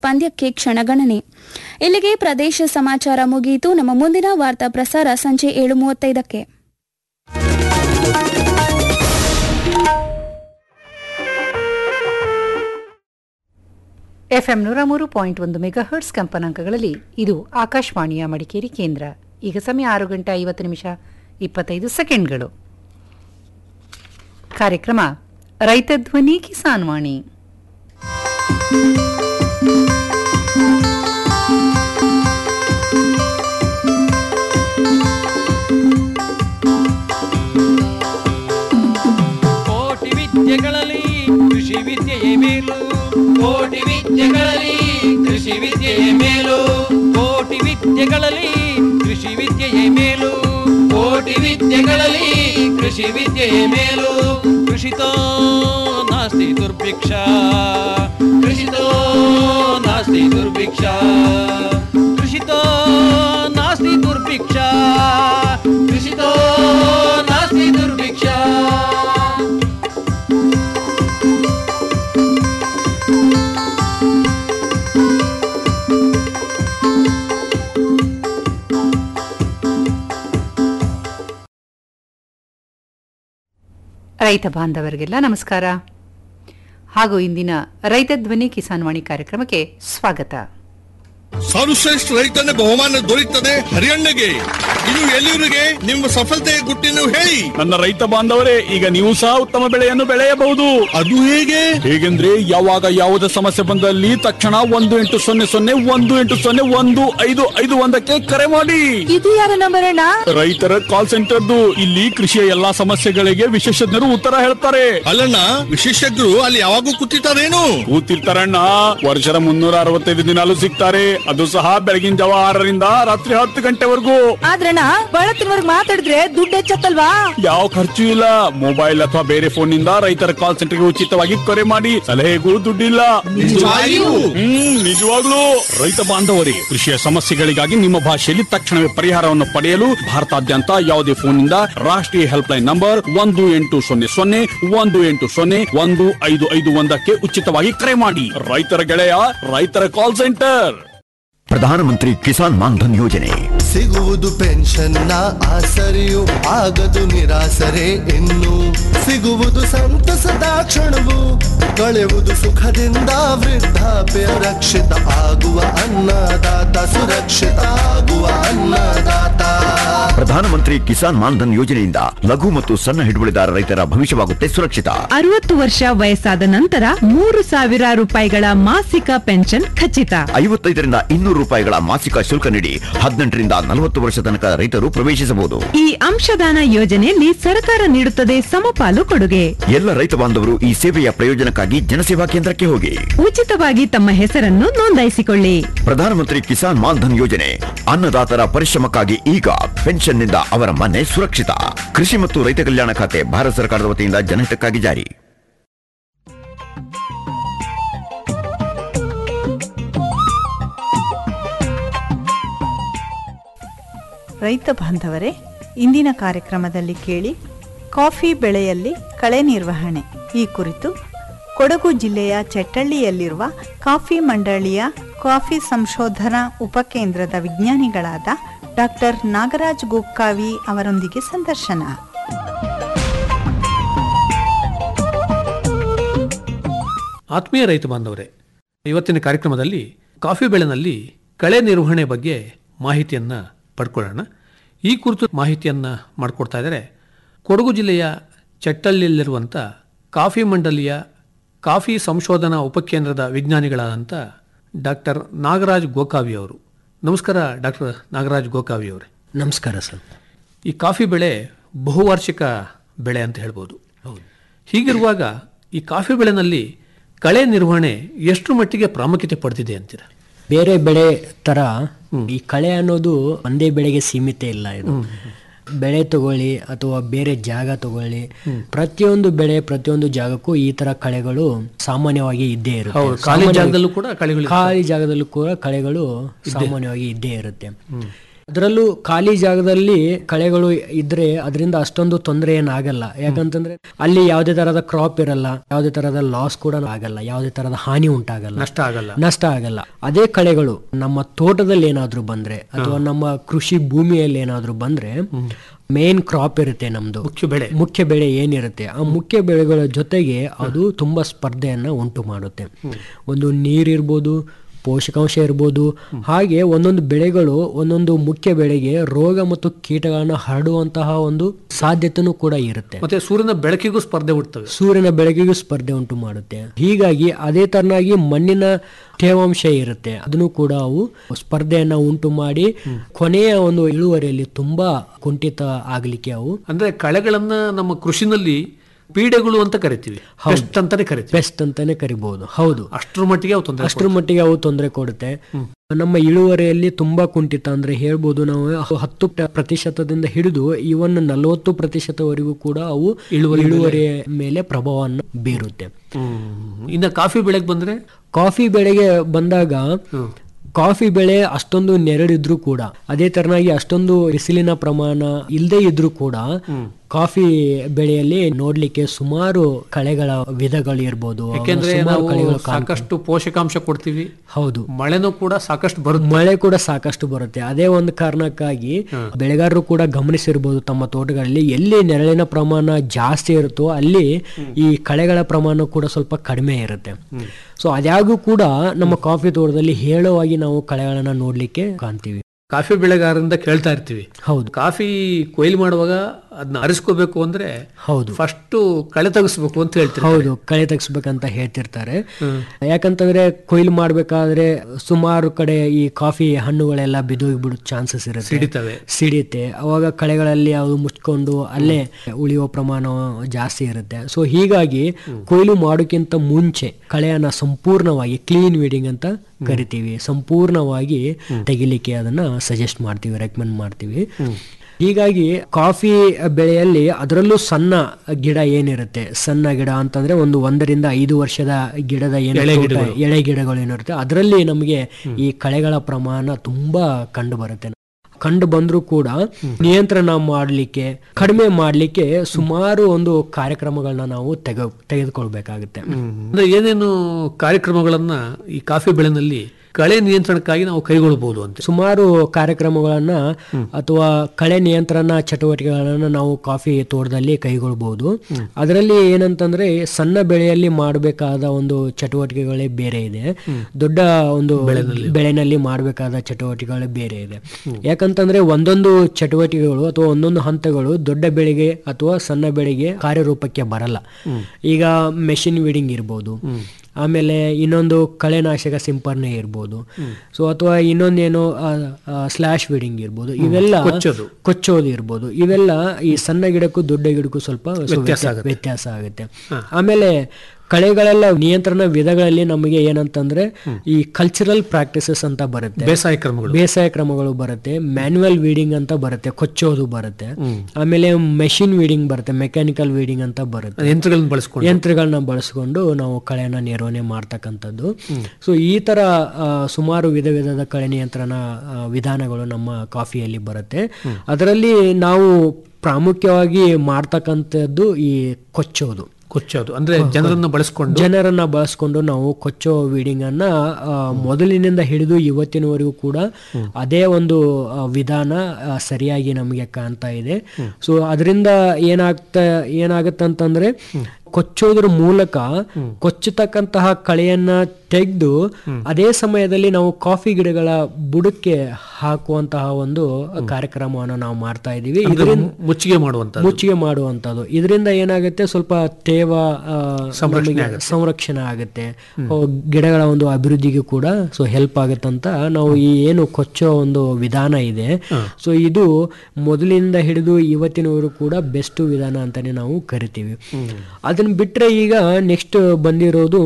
ಪಂದ್ಯಕ್ಕೆ ಕ್ಷಣಗಣನೆ ಇಲ್ಲಿಗೆ ಪ್ರದೇಶ ಸಮಾಚಾರ ಮುಗಿಯಿತು ನಮ್ಮ ಮುಂದಿನ ವಾರ್ತಾ ಪ್ರಸಾರ ಸಂಜೆ ಏಳು ಮೂವತ್ತೈದಕ್ಕೆ ಎಫ್ಎಂ ನೂರ ಮೂರು ಪಾಯಿಂಟ್ ಒಂದು ಮೆಗಾಹರ್ಟ್ಸ್ ಕಂಪನಾಂಕಗಳಲ್ಲಿ ಇದು ಆಕಾಶವಾಣಿಯ ಮಡಿಕೇರಿ ಕೇಂದ್ರ ಈಗ ಸಮಯ ಆರು ಗಂಟೆ ಐವತ್ತು ನಿಮಿಷ ಇಪ್ಪತ್ತೈದು ಸೆಕೆಂಡ್ಗಳು ಕಾರ್ಯಕ್ರಮ ರೈತ ಧ್ವನಿ ಕಿಸಾನ್ ವಾಣಿ ಕೋಟಿ ವಿದ್ಯೆಗಳಲ್ಲಿ ಕೃಷಿ ವಿದ್ಯೆಯೇ ಮೇಲು ಕೋಟಿ ವಿದ್ಯೆಗಳಲ್ಲಿ ಕೃಷಿ ವಿದ್ಯೆಯೇ ಮೇಲು ಕೋಟಿ ವಿದ್ಯೆಗಳಲ್ಲಿ ಕೃಷಿ ವಿದ್ಯೆಯೇ ಮೇಲು ಕೋಟಿ ವಿದ್ಯೆಗಳಲ್ಲಿ ಕೃಷಿ ವಿದ್ಯೆಯೇ ಮೇಲು ಕೃಷಿತೋ ನಾಸ್ತಿ ದುರ್ಭಿಕ್ಷ ಕೃಷಿತೋ ನಾಸ್ತಿ ದುರ್ಭಿಕ್ಷ ಕೃಷಿತೋ ನಾಸ್ತಿ ದುರ್ಭಿಕ್ಷ ಕೃಷಿತೋ ನಾಸ್ತಿ ದುರ್ಭಿಕ್ಷ ರೈತ ಬಾಂಧವರಿಗೆಲ್ಲ ನಮಸ್ಕಾರ ಹಾಗೂ ಇಂದಿನ ರೈತ ಧ್ವನಿ ಕಿಸಾನ್ ವಾಣಿ ಕಾರ್ಯಕ್ರಮಕ್ಕೆ ಸ್ವಾಗತ ಸರ್ವಶ್ರೇಷ್ಠ ರೈತನ ಬಹುಮಾನ ದೊರೆಯುತ್ತದೆ ಹರಿಯಣ್ಣಗೆ ಇದು ಎಲ್ಲಿವರಿಗೆ ನಿಮ್ಮ ಸಫಲತೆಯ ಗುಟ್ಟಿನ ಹೇಳಿ ನನ್ನ ರೈತ ಬಾಂಧವರೇ ಈಗ ನೀವು ಸಹ ಉತ್ತಮ ಬೆಳೆಯನ್ನು ಬೆಳೆಯಬಹುದು ಅದು ಹೇಗೆ ಹೇಗೆಂದ್ರೆ ಯಾವಾಗ ಯಾವುದೇ ಸಮಸ್ಯೆ ಬಂದಲ್ಲಿ ತಕ್ಷಣ ಒಂದು ಎಂಟು ಸೊನ್ನೆ ಸೊನ್ನೆ ಒಂದು ಎಂಟು ಸೊನ್ನೆ ಒಂದು ಐದು ಐದು ಒಂದಕ್ಕೆ ಕರೆ ಮಾಡಿ ಇದು ಯಾರ ನಂಬರ್ ಅಣ್ಣ ರೈತರ ಕಾಲ್ ಸೆಂಟರ್ದು ಇಲ್ಲಿ ಕೃಷಿಯ ಎಲ್ಲಾ ಸಮಸ್ಯೆಗಳಿಗೆ ವಿಶೇಷಜ್ಞರು ಉತ್ತರ ಹೇಳ್ತಾರೆ ಅಲ್ಲಣ್ಣ ವಿಶೇಷಜ್ಞರು ಅಲ್ಲಿ ಯಾವಾಗೂ ಕೂತಿರ್ತಾರೇನು ಕೂತಿರ್ತಾರಣ್ಣ ವರ್ಷದ ಮುನ್ನೂರ ಅರವತ್ತೈದು ದಿನಾಲು ಸಿಗ್ತಾರೆ ಅದು ಸಹ ಬೆಳಗಿನ ಜಾವ ಆರರಿಂದ ರಾತ್ರಿ ಹತ್ತು ಗಂಟೆವರೆಗೂ ಆದ್ರಣ್ಣ ಬಳತ್ತಿನವರ್ಗ್ ಮಾತಾಡಿದ್ರೆ ದುಡ್ಡು ಹೆಚ್ಚತ್ತಲ್ವಾ ಯಾವ ಖರ್ಚು ಇಲ್ಲ ಮೊಬೈಲ್ ಅಥವಾ ಬೇರೆ ಫೋನ್ ನಿಂದ ರೈತರ ಕಾಲ್ ಸೆಂಟರ್ಗೆ ಉಚಿತವಾಗಿ ಕರೆ ಮಾಡಿ ಸಲಹೆಗೂ ದುಡ್ಡಿಲ್ಲ ನಿಜವಾಗಿಯೂ? ಹ್ಮ್ ನಿಜವಾಗ್ಲೂ ರೈತ ಬಾಂಧವರಿಗೆ ಕೃಷಿಯ ಸಮಸ್ಯೆಗಳಿಗಾಗಿ ನಿಮ್ಮ ಭಾಷೆಯಲ್ಲಿ ತಕ್ಷಣವೇ ಪರಿಹಾರವನ್ನು ಪಡೆಯಲು ಭಾರತಾದ್ಯಂತ ಯಾವುದೇ ಫೋನ್ನಿಂದ ರಾಷ್ಟ್ರೀಯ ಹೆಲ್ಪ್ ಲೈನ್ ನಂಬರ್ ಒಂದು ಎಂಟು ಸೊನ್ನೆ ಸೊನ್ನೆ ಒಂದು ಎಂಟು ಸೊನ್ನೆ ಒಂದು ಐದು ಐದು ಒಂದಕ್ಕೆ ಉಚಿತವಾಗಿ ಕರೆ ಮಾಡಿ ರೈತರ ಗೆಳೆಯ ರೈತರ ಕಾಲ್ ಸೆಂಟರ್ ಪ್ರಧಾನಮಂತ್ರಿ ಕಿಸಾನ್ ಮಾನ್ಧನ್ ಯೋಜನೆ ಸಿಗುವುದು ಪೆನ್ಷನ್ನ ಆಸರೆಯು ಆಗದು ನಿರಾಸರೆ ಇನ್ನು ಸಿಗುವುದು ಸಂತಸದ ಕ್ಷಣವು ಕಳೆಯುವುದು ಸುಖದಿಂದ ವೃದ್ಧಾಪ್ಯ ರಕ್ಷಿತ ಆಗುವ ಅನ್ನದಾತ ಸುರಕ್ಷಿತ ಆಗುವ ಅನ್ನದಾತ ಪ್ರಧಾನಮಂತ್ರಿ ಕಿಸಾನ್ ಮಾನ್ಧನ್ ಯೋಜನೆಯಿಂದ ಲಘು ಮತ್ತು ಸಣ್ಣ ಹಿಡುವಳಿದಾರ ರೈತರ ಭವಿಷ್ಯವಾಗುತ್ತೆ ಸುರಕ್ಷಿತ ಅರವತ್ತು ವರ್ಷ ವಯಸ್ಸಾದ ನಂತರ ಮೂರು ಸಾವಿರ ರೂಪಾಯಿಗಳ ಮಾಸಿಕ ಪೆನ್ಷನ್ ಖಚಿತ ಐವತ್ತೈದರಿಂದ ಇನ್ನೂರು ರೂಪಾಯಿಗಳ ಮಾಸಿಕ ಶುಲ್ಕ ನೀಡಿ ಹದಿನೆಂಟರಿಂದ ನಲವತ್ತು ವರ್ಷ ತನಕ ರೈತರು ಪ್ರವೇಶಿಸಬಹುದು ಈ ಅಂಶದಾನ ಯೋಜನೆಯಲ್ಲಿ ಸರ್ಕಾರ ನೀಡುತ್ತದೆ ಸಮಪಾಲು ಕೊಡುಗೆ ಎಲ್ಲ ರೈತ ಬಾಂಧವರು ಈ ಸೇವೆಯ ಪ್ರಯೋಜನಕ್ಕಾಗಿ ಜನಸೇವಾ ಕೇಂದ್ರಕ್ಕೆ ಹೋಗಿ ಉಚಿತವಾಗಿ ತಮ್ಮ ಹೆಸರನ್ನು ನೋಂದಾಯಿಸಿಕೊಳ್ಳಿ ಪ್ರಧಾನಮಂತ್ರಿ ಕಿಸಾನ್ ಮಾನ್ಧನ್ ಯೋಜನೆ ಅನ್ನದಾತರ ಪರಿಶ್ರಮಕ್ಕಾಗಿ ಈಗ ಪೆನ್ಷನ್ನಿಂದ ಅವರ ಮನೆ ಸುರಕ್ಷಿತ ಕೃಷಿ ಮತ್ತು ರೈತ ಕಲ್ಯಾಣ ಖಾತೆ ಭಾರತ ಸರ್ಕಾರದ ವತಿಯಿಂದ ಜನಹಿತಕ್ಕಾಗಿ ಜಾರಿ ರೈತ ಬಾಂಧವರೇ ಇಂದಿನ ಕಾರ್ಯಕ್ರಮದಲ್ಲಿ ಕೇಳಿ ಕಾಫಿ ಬೆಳೆಯಲ್ಲಿ ಕಳೆ ನಿರ್ವಹಣೆ ಈ ಕುರಿತು ಕೊಡಗು ಜಿಲ್ಲೆಯ ಚೆಟ್ಟಳ್ಳಿಯಲ್ಲಿರುವ ಕಾಫಿ ಮಂಡಳಿಯ ಕಾಫಿ ಸಂಶೋಧನಾ ಉಪಕೇಂದ್ರದ ವಿಜ್ಞಾನಿಗಳಾದ ಡಾಕ್ಟರ್ ನಾಗರಾಜ್ ಗುಕ್ಕಾವಿ ಅವರೊಂದಿಗೆ ಸಂದರ್ಶನ ಆತ್ಮೀಯ ರೈತ ಬಾಂಧವರೇ ಇವತ್ತಿನ ಕಾರ್ಯಕ್ರಮದಲ್ಲಿ ಕಾಫಿ ಬೆಳೆನಲ್ಲಿ ಕಳೆ ನಿರ್ವಹಣೆ ಬಗ್ಗೆ ಮಾಹಿತಿಯನ್ನು ಪಡ್ಕೊಳ್ಳೋಣ ಈ ಕುರಿತು ಮಾಹಿತಿಯನ್ನು ಮಾಡಿಕೊಡ್ತಾ ಇದ್ದಾರೆ ಕೊಡಗು ಜಿಲ್ಲೆಯ ಚಟ್ಟಳ್ಳಿಯಲ್ಲಿರುವಂಥ ಕಾಫಿ ಮಂಡಲಿಯ ಕಾಫಿ ಸಂಶೋಧನಾ ಉಪಕೇಂದ್ರದ ವಿಜ್ಞಾನಿಗಳಾದಂಥ ಡಾಕ್ಟರ್ ನಾಗರಾಜ್ ಗೋಕಾವಿ ಅವರು ನಮಸ್ಕಾರ ಡಾಕ್ಟರ್ ನಾಗರಾಜ್ ಗೋಕಾವಿ ಅವರೇ ನಮಸ್ಕಾರ ಸರ್ ಈ ಕಾಫಿ ಬೆಳೆ ಬಹುವಾರ್ಷಿಕ ಬೆಳೆ ಅಂತ ಹೇಳ್ಬೋದು ಹೀಗಿರುವಾಗ ಈ ಕಾಫಿ ಬೆಳೆನಲ್ಲಿ ಕಳೆ ನಿರ್ವಹಣೆ ಎಷ್ಟು ಮಟ್ಟಿಗೆ ಪ್ರಾಮುಖ್ಯತೆ ಪಡೆದಿದೆ ಅಂತೀರ ಬೇರೆ ಬೆಳೆ ತರ ಈ ಕಳೆ ಅನ್ನೋದು ಒಂದೇ ಬೆಳೆಗೆ ಸೀಮಿತ ಇಲ್ಲ ಇದು ಬೆಳೆ ತಗೊಳ್ಳಿ ಅಥವಾ ಬೇರೆ ಜಾಗ ತಗೊಳ್ಳಿ ಪ್ರತಿಯೊಂದು ಬೆಳೆ ಪ್ರತಿಯೊಂದು ಜಾಗಕ್ಕೂ ಈ ತರ ಕಳೆಗಳು ಸಾಮಾನ್ಯವಾಗಿ ಇದ್ದೇ ಇರುತ್ತೆ ಹೌದು, ಖಾಲಿ ಸಾಮಾನ್ಯವಾಗಿ- ಜಾಗದಲ್ಲೂ ಕೂಡ ಕಳೆಗಳು ಇರ್ತವೆ. ಖಾಲಿ ಜಾಗದಲ್ಲೂ ಕೂಡ ಕಳೆಗಳು ಸಾಮಾನ್ಯವಾಗಿ ಇದ್ದೇ ಇರುತ್ತೆ ಅದರಲ್ಲೂ ಖಾಲಿ ಜಾಗದಲ್ಲಿ ಕಳೆಗಳು ಇದ್ರೆ ಅದರಿಂದ ಅಷ್ಟೊಂದು ತೊಂದರೆ ಏನಾಗಲ್ಲ ಯಾಕಂತಂದ್ರೆ ಅಲ್ಲಿ ಯಾವುದೇ ತರಹದ ಕ್ರಾಪ್ ಇರಲ್ಲ ಯಾವುದೇ ತರಹದ ಲಾಸ್ ಕೂಡ ಆಗಲ್ಲ ಯಾವುದೇ ತರಹದ ಹಾನಿ ಉಂಟಾಗಲ್ಲ ನಷ್ಟ ಆಗಲ್ಲ ನಷ್ಟ ಆಗಲ್ಲ ಅದೇ ಕಳೆಗಳು ನಮ್ಮ ತೋಟದಲ್ಲಿ ಏನಾದ್ರೂ ಬಂದ್ರೆ ಅಥವಾ ನಮ್ಮ ಕೃಷಿ ಭೂಮಿಯಲ್ಲಿ ಏನಾದ್ರೂ ಬಂದ್ರೆ ಮೇನ್ ಕ್ರಾಪ್ ಇರುತ್ತೆ ನಮ್ದು ಮುಖ್ಯ ಬೆಳೆ ಮುಖ್ಯ ಬೆಳೆ ಏನಿರುತ್ತೆ ಆ ಮುಖ್ಯ ಬೆಳೆಗಳ ಜೊತೆಗೆ ಅದು ತುಂಬಾ ಸ್ಪರ್ಧೆಯನ್ನ ಉಂಟು ಮಾಡುತ್ತೆ ಒಂದು ನೀರಿರ್ಬೋದು ಪೋಷಕಾಂಶ ಇರ್ಬೋದು ಹಾಗೆ ಒಂದೊಂದು ಬೆಳೆಗಳು ಒಂದೊಂದು ಮುಖ್ಯ ಬೆಳೆಗೆ ರೋಗ ಮತ್ತು ಕೀಟಗಳನ್ನ ಹರಡುವಂತಹ ಒಂದು ಸಾಧ್ಯತೆನೂ ಕೂಡ ಇರುತ್ತೆ ಮತ್ತೆ ಸೂರ್ಯನ ಬೆಳಕಿಗೂ ಸ್ಪರ್ಧೆ ಹುಟ್ಟುತ್ತವೆ ಸೂರ್ಯನ ಬೆಳಕಿಗೂ ಸ್ಪರ್ಧೆ ಉಂಟು ಮಾಡುತ್ತೆ ಹೀಗಾಗಿ ಅದೇ ತರನಾಗಿ ಮಣ್ಣಿನ ತೇವಾಂಶ ಇರುತ್ತೆ ಅದನ್ನು ಕೂಡ ಅವು ಸ್ಪರ್ಧೆಯನ್ನ ಉಂಟು ಮಾಡಿ ಕೊನೆಯ ಒಂದು ಇಳುವರಿಯಲ್ಲಿ ತುಂಬಾ ಕುಂಠಿತ ಆಗ್ಲಿಕ್ಕೆ ಅವು ಅಂದ್ರೆ ಕಳೆಗಳನ್ನ ನಮ್ಮ ಕೃಷಿನಲ್ಲಿ ಪೀಡೆಗಳು ಅಂತ ಕರಿತೀವಿ ಪೆಸ್ಟ್ ಅಂತಾನೆ ಕರಿತೀವಿ ಬೆಸ್ಟ್ ಅಂತಾನೆ ಕರಿಬಹುದು ಹೌದು ಅಷ್ಟರ ಮಟ್ಟಿಗೆ ಅವು ತೊಂದರೆ ಅಷ್ಟರ ಮಟ್ಟಿಗೆ ಅವು ತೊಂದರೆ ಕೊಡುತ್ತೆ ನಮ್ಮ ಇಳುವರಿಯಲ್ಲಿ ತುಂಬಾ ಕುಂಠಿತ ಅಂದ್ರೆ ಹೇಳ್ಬೋದು ನಾವು ಹತ್ತು ಟ- ಪ್ರತಿಶತದಿಂದ ಹಿಡಿದು ಇವನ್ ನಲವತ್ತು ಪ್ರತಿಶತವರೆಗೂ ಕೂಡ ಅವು ಇಳುವರಿಯ ಮೇಲೆ ಪ್ರಭಾವವನ್ನು ಬೀರುತ್ತೆ ಇನ್ನ ಕಾಫಿ ಬೆಳೆಗೆ ಬಂದ್ರೆ ಕಾಫಿ ಬೆಳೆಗೆ ಬಂದಾಗ ಕಾಫಿ ಬೆಳೆ ಅಷ್ಟೊಂದು ನೆರಳಿದ್ರು ಕೂಡ ಅದೇ ತರನಾಗಿ ಅಷ್ಟೊಂದು ಬಿಸಿಲಿನ ಪ್ರಮಾಣ ಇಲ್ಲದೆ ಇದ್ರೂ ಕೂಡ ಕಾಫಿ ಬೆಳೆಯಲ್ಲಿ ನೋಡ್ಲಿಕ್ಕೆ ಸುಮಾರು ಕಳೆಗಳ ವಿಧಗಳು ಇರ್ಬೋದು ಯಾಕೆಂದ್ರೆ ಸುಮಾರು ನಾವು ಕಳೆಗಳು ಕಾಣ್ತವೆ. ಸಾಕಷ್ಟು ಪೋಷಕಾಂಶ ಕೊಡ್ತೀವಿ ಹೌದು ಮಳೆನೂ ಕೂಡ ಸಾಕಷ್ಟು ಬರುತ್ತೆ ಮಳೆ ಕೂಡ ಸಾಕಷ್ಟು ಬರುತ್ತೆ ಅದೇ ಒಂದು ಕಾರಣಕ್ಕಾಗಿ ಬೆಳೆಗಾರರು ಕೂಡ ಗಮನಿಸಿರ್ಬೋದು ತಮ್ಮ ತೋಟಗಳಲ್ಲಿ ಎಲ್ಲಿ ನೆರಳಿನ ಪ್ರಮಾಣ ಜಾಸ್ತಿ ಇರುತ್ತೋ ಅಲ್ಲಿ ಈ ಕಳೆಗಳ ಪ್ರಮಾಣ ಕೂಡ ಸ್ವಲ್ಪ ಕಡಿಮೆ ಇರುತ್ತೆ ಸೊ ಅದ್ಯಾಗೂ ಕೂಡ ನಮ್ಮ ಕಾಫಿ ತೋಟದಲ್ಲಿ ಹೇಳುವಾಗಿ ನಾವು ಕಳೆಗಳನ್ನ ನೋಡ್ಲಿಕ್ಕೆ ಕಾಣ್ತೀವಿ ಕಾಫಿ ಬೆಳೆಗಾರರಿಂದ ಕೇಳ್ತಾ ಇರ್ತೀವಿ ಹೌದು ಕಾಫಿ ಕೊಯ್ಲು ಮಾಡುವಾಗ ಅದನ್ನ ಅರಿಸ್ಕೋಬೇಕು ಅಂದ್ರೆ ಹೌದು ಫಸ್ಟ್ ಕಳೆ ತೆಗಿಸ್ಬೇಕು ಅಂತ ಹೇಳ್ತೀವಿ ಹೌದು ಕಳೆ ತೆಗಿಸ್ಬೇಕಂತ ಹೇಳ್ತಿರ್ತಾರೆ ಯಾಕಂತಂದ್ರೆ ಕೊಯ್ಲು ಮಾಡ್ಬೇಕಾದ್ರೆ ಸುಮಾರು ಕಡೆ ಈ ಕಾಫಿ ಹಣ್ಣುಗಳೆಲ್ಲ ಬಿದ್ದೋಗಿ ಬಿಡೋ ಚಾನ್ಸಸ್ ಇರುತ್ತೆ ಸಿಡಿತವೆ ಸಿಡಿಯುತ್ತೆ ಅವಾಗ ಕಳೆಗಳಲ್ಲಿ ಅವು ಮುಚ್ಕೊಂಡು ಅಲ್ಲೇ ಉಳಿಯುವ ಪ್ರಮಾಣ ಜಾಸ್ತಿ ಇರುತ್ತೆ ಸೊ ಹೀಗಾಗಿ ಕೊಯ್ಲು ಮಾಡೋಕ್ಕಿಂತ ಮುಂಚೆ ಕಳೆಯನ್ನ ಸಂಪೂರ್ಣವಾಗಿ ಕ್ಲೀನ್ ವೀಡಿಂಗ್ ಅಂತ ಕರಿತೀವಿ ಸಂಪೂರ್ಣವಾಗಿ ತೆಗಿಲಿಕ್ಕೆ ಅದನ್ನ ಸಜೆಸ್ಟ್ ಮಾಡ್ತೀವಿ ರೆಕಮೆಂಡ್ ಮಾಡ್ತೀವಿ ಹೀಗಾಗಿ ಕಾಫಿ ಬೆಳೆಯಲ್ಲಿ ಅದರಲ್ಲೂ ಸಣ್ಣ ಗಿಡ ಏನಿರುತ್ತೆ ಸಣ್ಣ ಗಿಡ ಅಂತಂದ್ರೆ ಒಂದು ಒಂದರಿಂದ ಐದು ವರ್ಷದ ಗಿಡದ ಏನು ಎಳೆ ತೋಟ- ಗಿಡಗಳು. ಎಳೆ ಗಿಡಗಳು ಏನಿರುತ್ತೆ ಅದರಲ್ಲಿ ನಮಗೆ ಈ ಕಳೆಗಳ ಪ್ರಮಾಣ ತುಂಬಾ ಕಂಡು ಬರುತ್ತೆ ಕಂಡು ಬಂದ್ರೂ ಕೂಡ ನಿಯಂತ್ರಣ ಮಾಡಲಿಕ್ಕೆ ಕಡಿಮೆ ಮಾಡಲಿಕ್ಕೆ ಸುಮಾರು ಒಂದು ಕಾರ್ಯಕ್ರಮಗಳನ್ನ ನಾವು ತೆಗೆ ತೆಗೆದುಕೊಳ್ಬೇಕಾಗುತ್ತೆ ಅಂದ್ರೆ ಏನೇನು ಕಾರ್ಯಕ್ರಮಗಳನ್ನ ಈ ಕಾಫಿ ಬೆಳೆನಲ್ಲಿ ಕಳೆ ನಿಯಂತ್ರಣಕ್ಕಾಗಿ ನಾವು ಕೈಗೊಳ್ಳಬಹುದು ಅಂತ ಸುಮಾರು ಕಾರ್ಯಕ್ರಮಗಳನ್ನ ಅಥವಾ ಕಳೆ ನಿಯಂತ್ರಣ ಚಟುವಟಿಕೆಗಳನ್ನ ನಾವು ಕಾಫಿ ತೋಟದಲ್ಲಿ ಕೈಗೊಳ್ಬಹುದು ಅದರಲ್ಲಿ ಏನಂತಂದ್ರೆ ಸಣ್ಣ ಬೆಳೆಯಲ್ಲಿ ಮಾಡಬೇಕಾದ ಒಂದು ಚಟುವಟಿಕೆಗಳೇ ಬೇರೆ ಇದೆ ದೊಡ್ಡ ಒಂದು ಬೆಳೆನಲ್ಲಿ ಮಾಡಬೇಕಾದ ಚಟುವಟಿಕೆಗಳೇ ಬೇರೆ ಇದೆ ಯಾಕಂತಂದ್ರೆ ಒಂದೊಂದು ಚಟುವಟಿಕೆಗಳು ಅಥವಾ ಒಂದೊಂದು ಹಂತಗಳು ದೊಡ್ಡ ಬೆಳೆಗೆ ಅಥವಾ ಸಣ್ಣ ಬೆಳೆಗೆ ಕಾರ್ಯರೂಪಕ್ಕೆ ಬರಲ್ಲ ಈಗ ಮೆಷಿನ್ ವೀಡಿಂಗ್ ಇರ್ಬೋದು ಆಮೇಲೆ ಇನ್ನೊಂದು ಕಳೆನಾಶಕ ಸಿಂಪರಣೆ ಇರ್ಬೋದು ಸೊ ಅಥವಾ ಇನ್ನೊಂದೇನು ಸ್ಲಾಶ್ ವೀಡಿಂಗ್ ಇರ್ಬೋದು ಇವೆಲ್ಲ ಕೊಚ್ಚೋದು. ಕೊಚ್ಚೋದು ಇರ್ಬೋದು ಇವೆಲ್ಲ ಈ ಸಣ್ಣ ಗಿಡಕ್ಕೂ ದೊಡ್ಡ ಗಿಡಕ್ಕೂ ಸ್ವಲ್ಪ ಸೊ ವ್ಯತ್ಯಾಸ ವ್ಯತ್ಯಾ- ಆಗುತ್ತೆ. ವ್ಯತ್ಯಾಸ ಆಗುತ್ತೆ ಆಮೇಲೆ ಕಳೆಗಳೆಲ್ಲ ನಿಯಂತ್ರಣ ವಿಧಗಳಲ್ಲಿ ನಮಗೆ ಏನಂತಂದ್ರೆ ಈ ಕಲ್ಚರಲ್ ಪ್ರಾಕ್ಟೀಸಸ್ ಅಂತ ಬರುತ್ತೆ ಬೇಸಾಯ ಕ್ರಮಗಳು ಬೇಸಾಯ ಕ್ರಮಗಳು ಬರುತ್ತೆ ಮ್ಯಾನ್ಯುವಲ್ ವೀಡಿಂಗ್ ಅಂತ ಬರುತ್ತೆ ಕೊಚ್ಚೋದು ಬರುತ್ತೆ ಆಮೇಲೆ ಮೆಷಿನ್ ವೀಡಿಂಗ್ ಬರುತ್ತೆ ಮೆಕ್ಯಾನಿಕಲ್ ವೀಡಿಂಗ್ ಅಂತ ಬರುತ್ತೆ ಯಂತ್ರಗಳನ್ನ ಬಳಸ್ಕೊಂಡು ಯಂತ್ರಗಳನ್ನ ಬಳಸ್ಕೊಂಡು ನಾವು ಕಳೆನ ನಿರ್ವಹಣೆ ಮಾಡ್ತಕ್ಕಂಥದ್ದು ಸೊ ಈ ತರ ಆ, ಸುಮಾರು ವಿಧ ವಿಧದ ಕಳೆ ನಿಯಂತ್ರಣ ಆ, ವಿಧಾನಗಳು ನಮ್ಮ ಕಾಫಿಯಲ್ಲಿ ಬರುತ್ತೆ ಅದರಲ್ಲಿ ನಾವು ಪ್ರಾಮುಖ್ಯವಾಗಿ ಮಾಡ್ತಕ್ಕಂಥದ್ದು ಈ ಕೊಚ್ಚೋದು ಕೊಚ್ಚೋದು ಅಂದ್ರೆ ಜನರನ್ನ ಬಳಸ್ಕೊಂಡು ಜನರನ್ನ ಬಳಸ್ಕೊಂಡು ನಾವು ಕೊಚ್ಚೋ ವೀಡಿಂಗ್ ಅನ್ನ ಆ, ಮೊದಲಿನಿಂದ ಹಿಡಿದು ಇವತ್ತಿನವರೆಗೂ ಕೂಡ ಅದೇ ಒಂದು ಆ, ವಿಧಾನ ಆ, ಸರಿಯಾಗಿ ನಮಗೆ ಕಾಣ್ತಾ ಇದೆ ಸೊ ಅದರಿಂದ ಏನಾಗ್ತಾ ಏನಾಗತ್ತಂತಂದ್ರೆ ಕೊಚ್ಚೋದ್ರ ಮೂಲಕ ಕೊಚ್ಚತಕ್ಕಂತಹ ಕಳೆಯನ್ನ ತೆಗೆದು ಅದೇ ಸಮಯದಲ್ಲಿ ನಾವು ಕಾಫಿ ಗಿಡಗಳ ಬುಡಕ್ಕೆ ಹಾಕುವಂತಹ ಒಂದು ಕಾರ್ಯಕ್ರಮವನ್ನು ನಾವು ಮಾಡ್ತಾ ಇದೀವಿ ಅಂದ್ರೆ ಇದರಿಂದ ಮುಚ್ಚಿಗೆ ಮಾಡುವಂತ ಮುಚ್ಚಿಗೆ ಮಾಡುವಂಥದ್ದು ಇದರಿಂದ ಏನಾಗುತ್ತೆ ಸ್ವಲ್ಪ ತೇವ ಆ, ಸಂರಕ್ಷಣೆ ನಮಗೆ ಆಗುತ್ತೆ. ಸಂರಕ್ಷಣೆ ಆಗುತ್ತೆ ಓ, ಗಿಡಗಳ ಒಂದು ಅಭಿವೃದ್ಧಿಗೆ ಕೂಡ ಸೊ ಹೆಲ್ಪ್ ಆಗುತ್ತಂತ ನಾವು ಈ ಏನು ಕೊಚ್ಚೋ ಒಂದು ವಿಧಾನ ಇದೆ ಸೊ ಇದು ಮೊದಲಿಂದ ಹಿಡಿದು ಇವತ್ತಿನವರು ಕೂಡ ಬೆಸ್ಟ್ ವಿಧಾನ ಅಂತಾನೆ ನಾವು ಕರಿತೀವಿ ಅದನ್ನ ಬಿಟ್ರೆ ಈಗ ನೆಕ್ಸ್ಟ್ ಬಂದಿರೋದು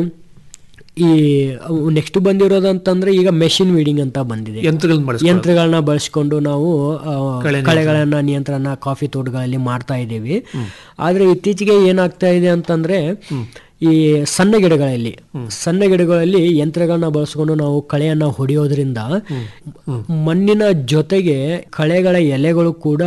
ಈ ನೆಕ್ಸ್ಟ್ ಬಂದಿರೋದು ಅಂತಂದ್ರೆ ಈಗ ಮೆಷಿನ್ ವೀಡಿಂಗ್ ಅಂತ ಬಂದಿದೆ ಯಂತ್ರಗಳನ್ನ ಬಳಸ್ಕೊಂಡು ಯಂತ್ರಗಳನ್ನ ಬಳಸ್ಕೊಂಡು ನಾವು ಆ, ಕಳೆ ನಿಯಂತ್ರಣ. ಕಳೆಗಳನ್ನ ನಿಯಂತ್ರಣ ಕಾಫಿ ತೋಟಗಳಲ್ಲಿ ಮಾಡ್ತಾ ಇದ್ದೀವಿ ಆದ್ರೆ ಇತ್ತೀಚೆಗೆ ಏನಾಗ್ತಾ ಇದೆ ಅಂತಂದ್ರೆ ಈ ಸಣ್ಣ ಗಿಡಗಳಲ್ಲಿ ಸಣ್ಣ ಗಿಡಗಳಲ್ಲಿ ಯಂತ್ರಗಳನ್ನ ಬಳಸ್ಕೊಂಡು ನಾವು ಕಳೆಯನ್ನ ಹೊಡೆಯೋದ್ರಿಂದ ಮಣ್ಣಿನ ಜೊತೆಗೆ ಕಳೆಗಳ ಎಲೆಗಳು ಕೂಡ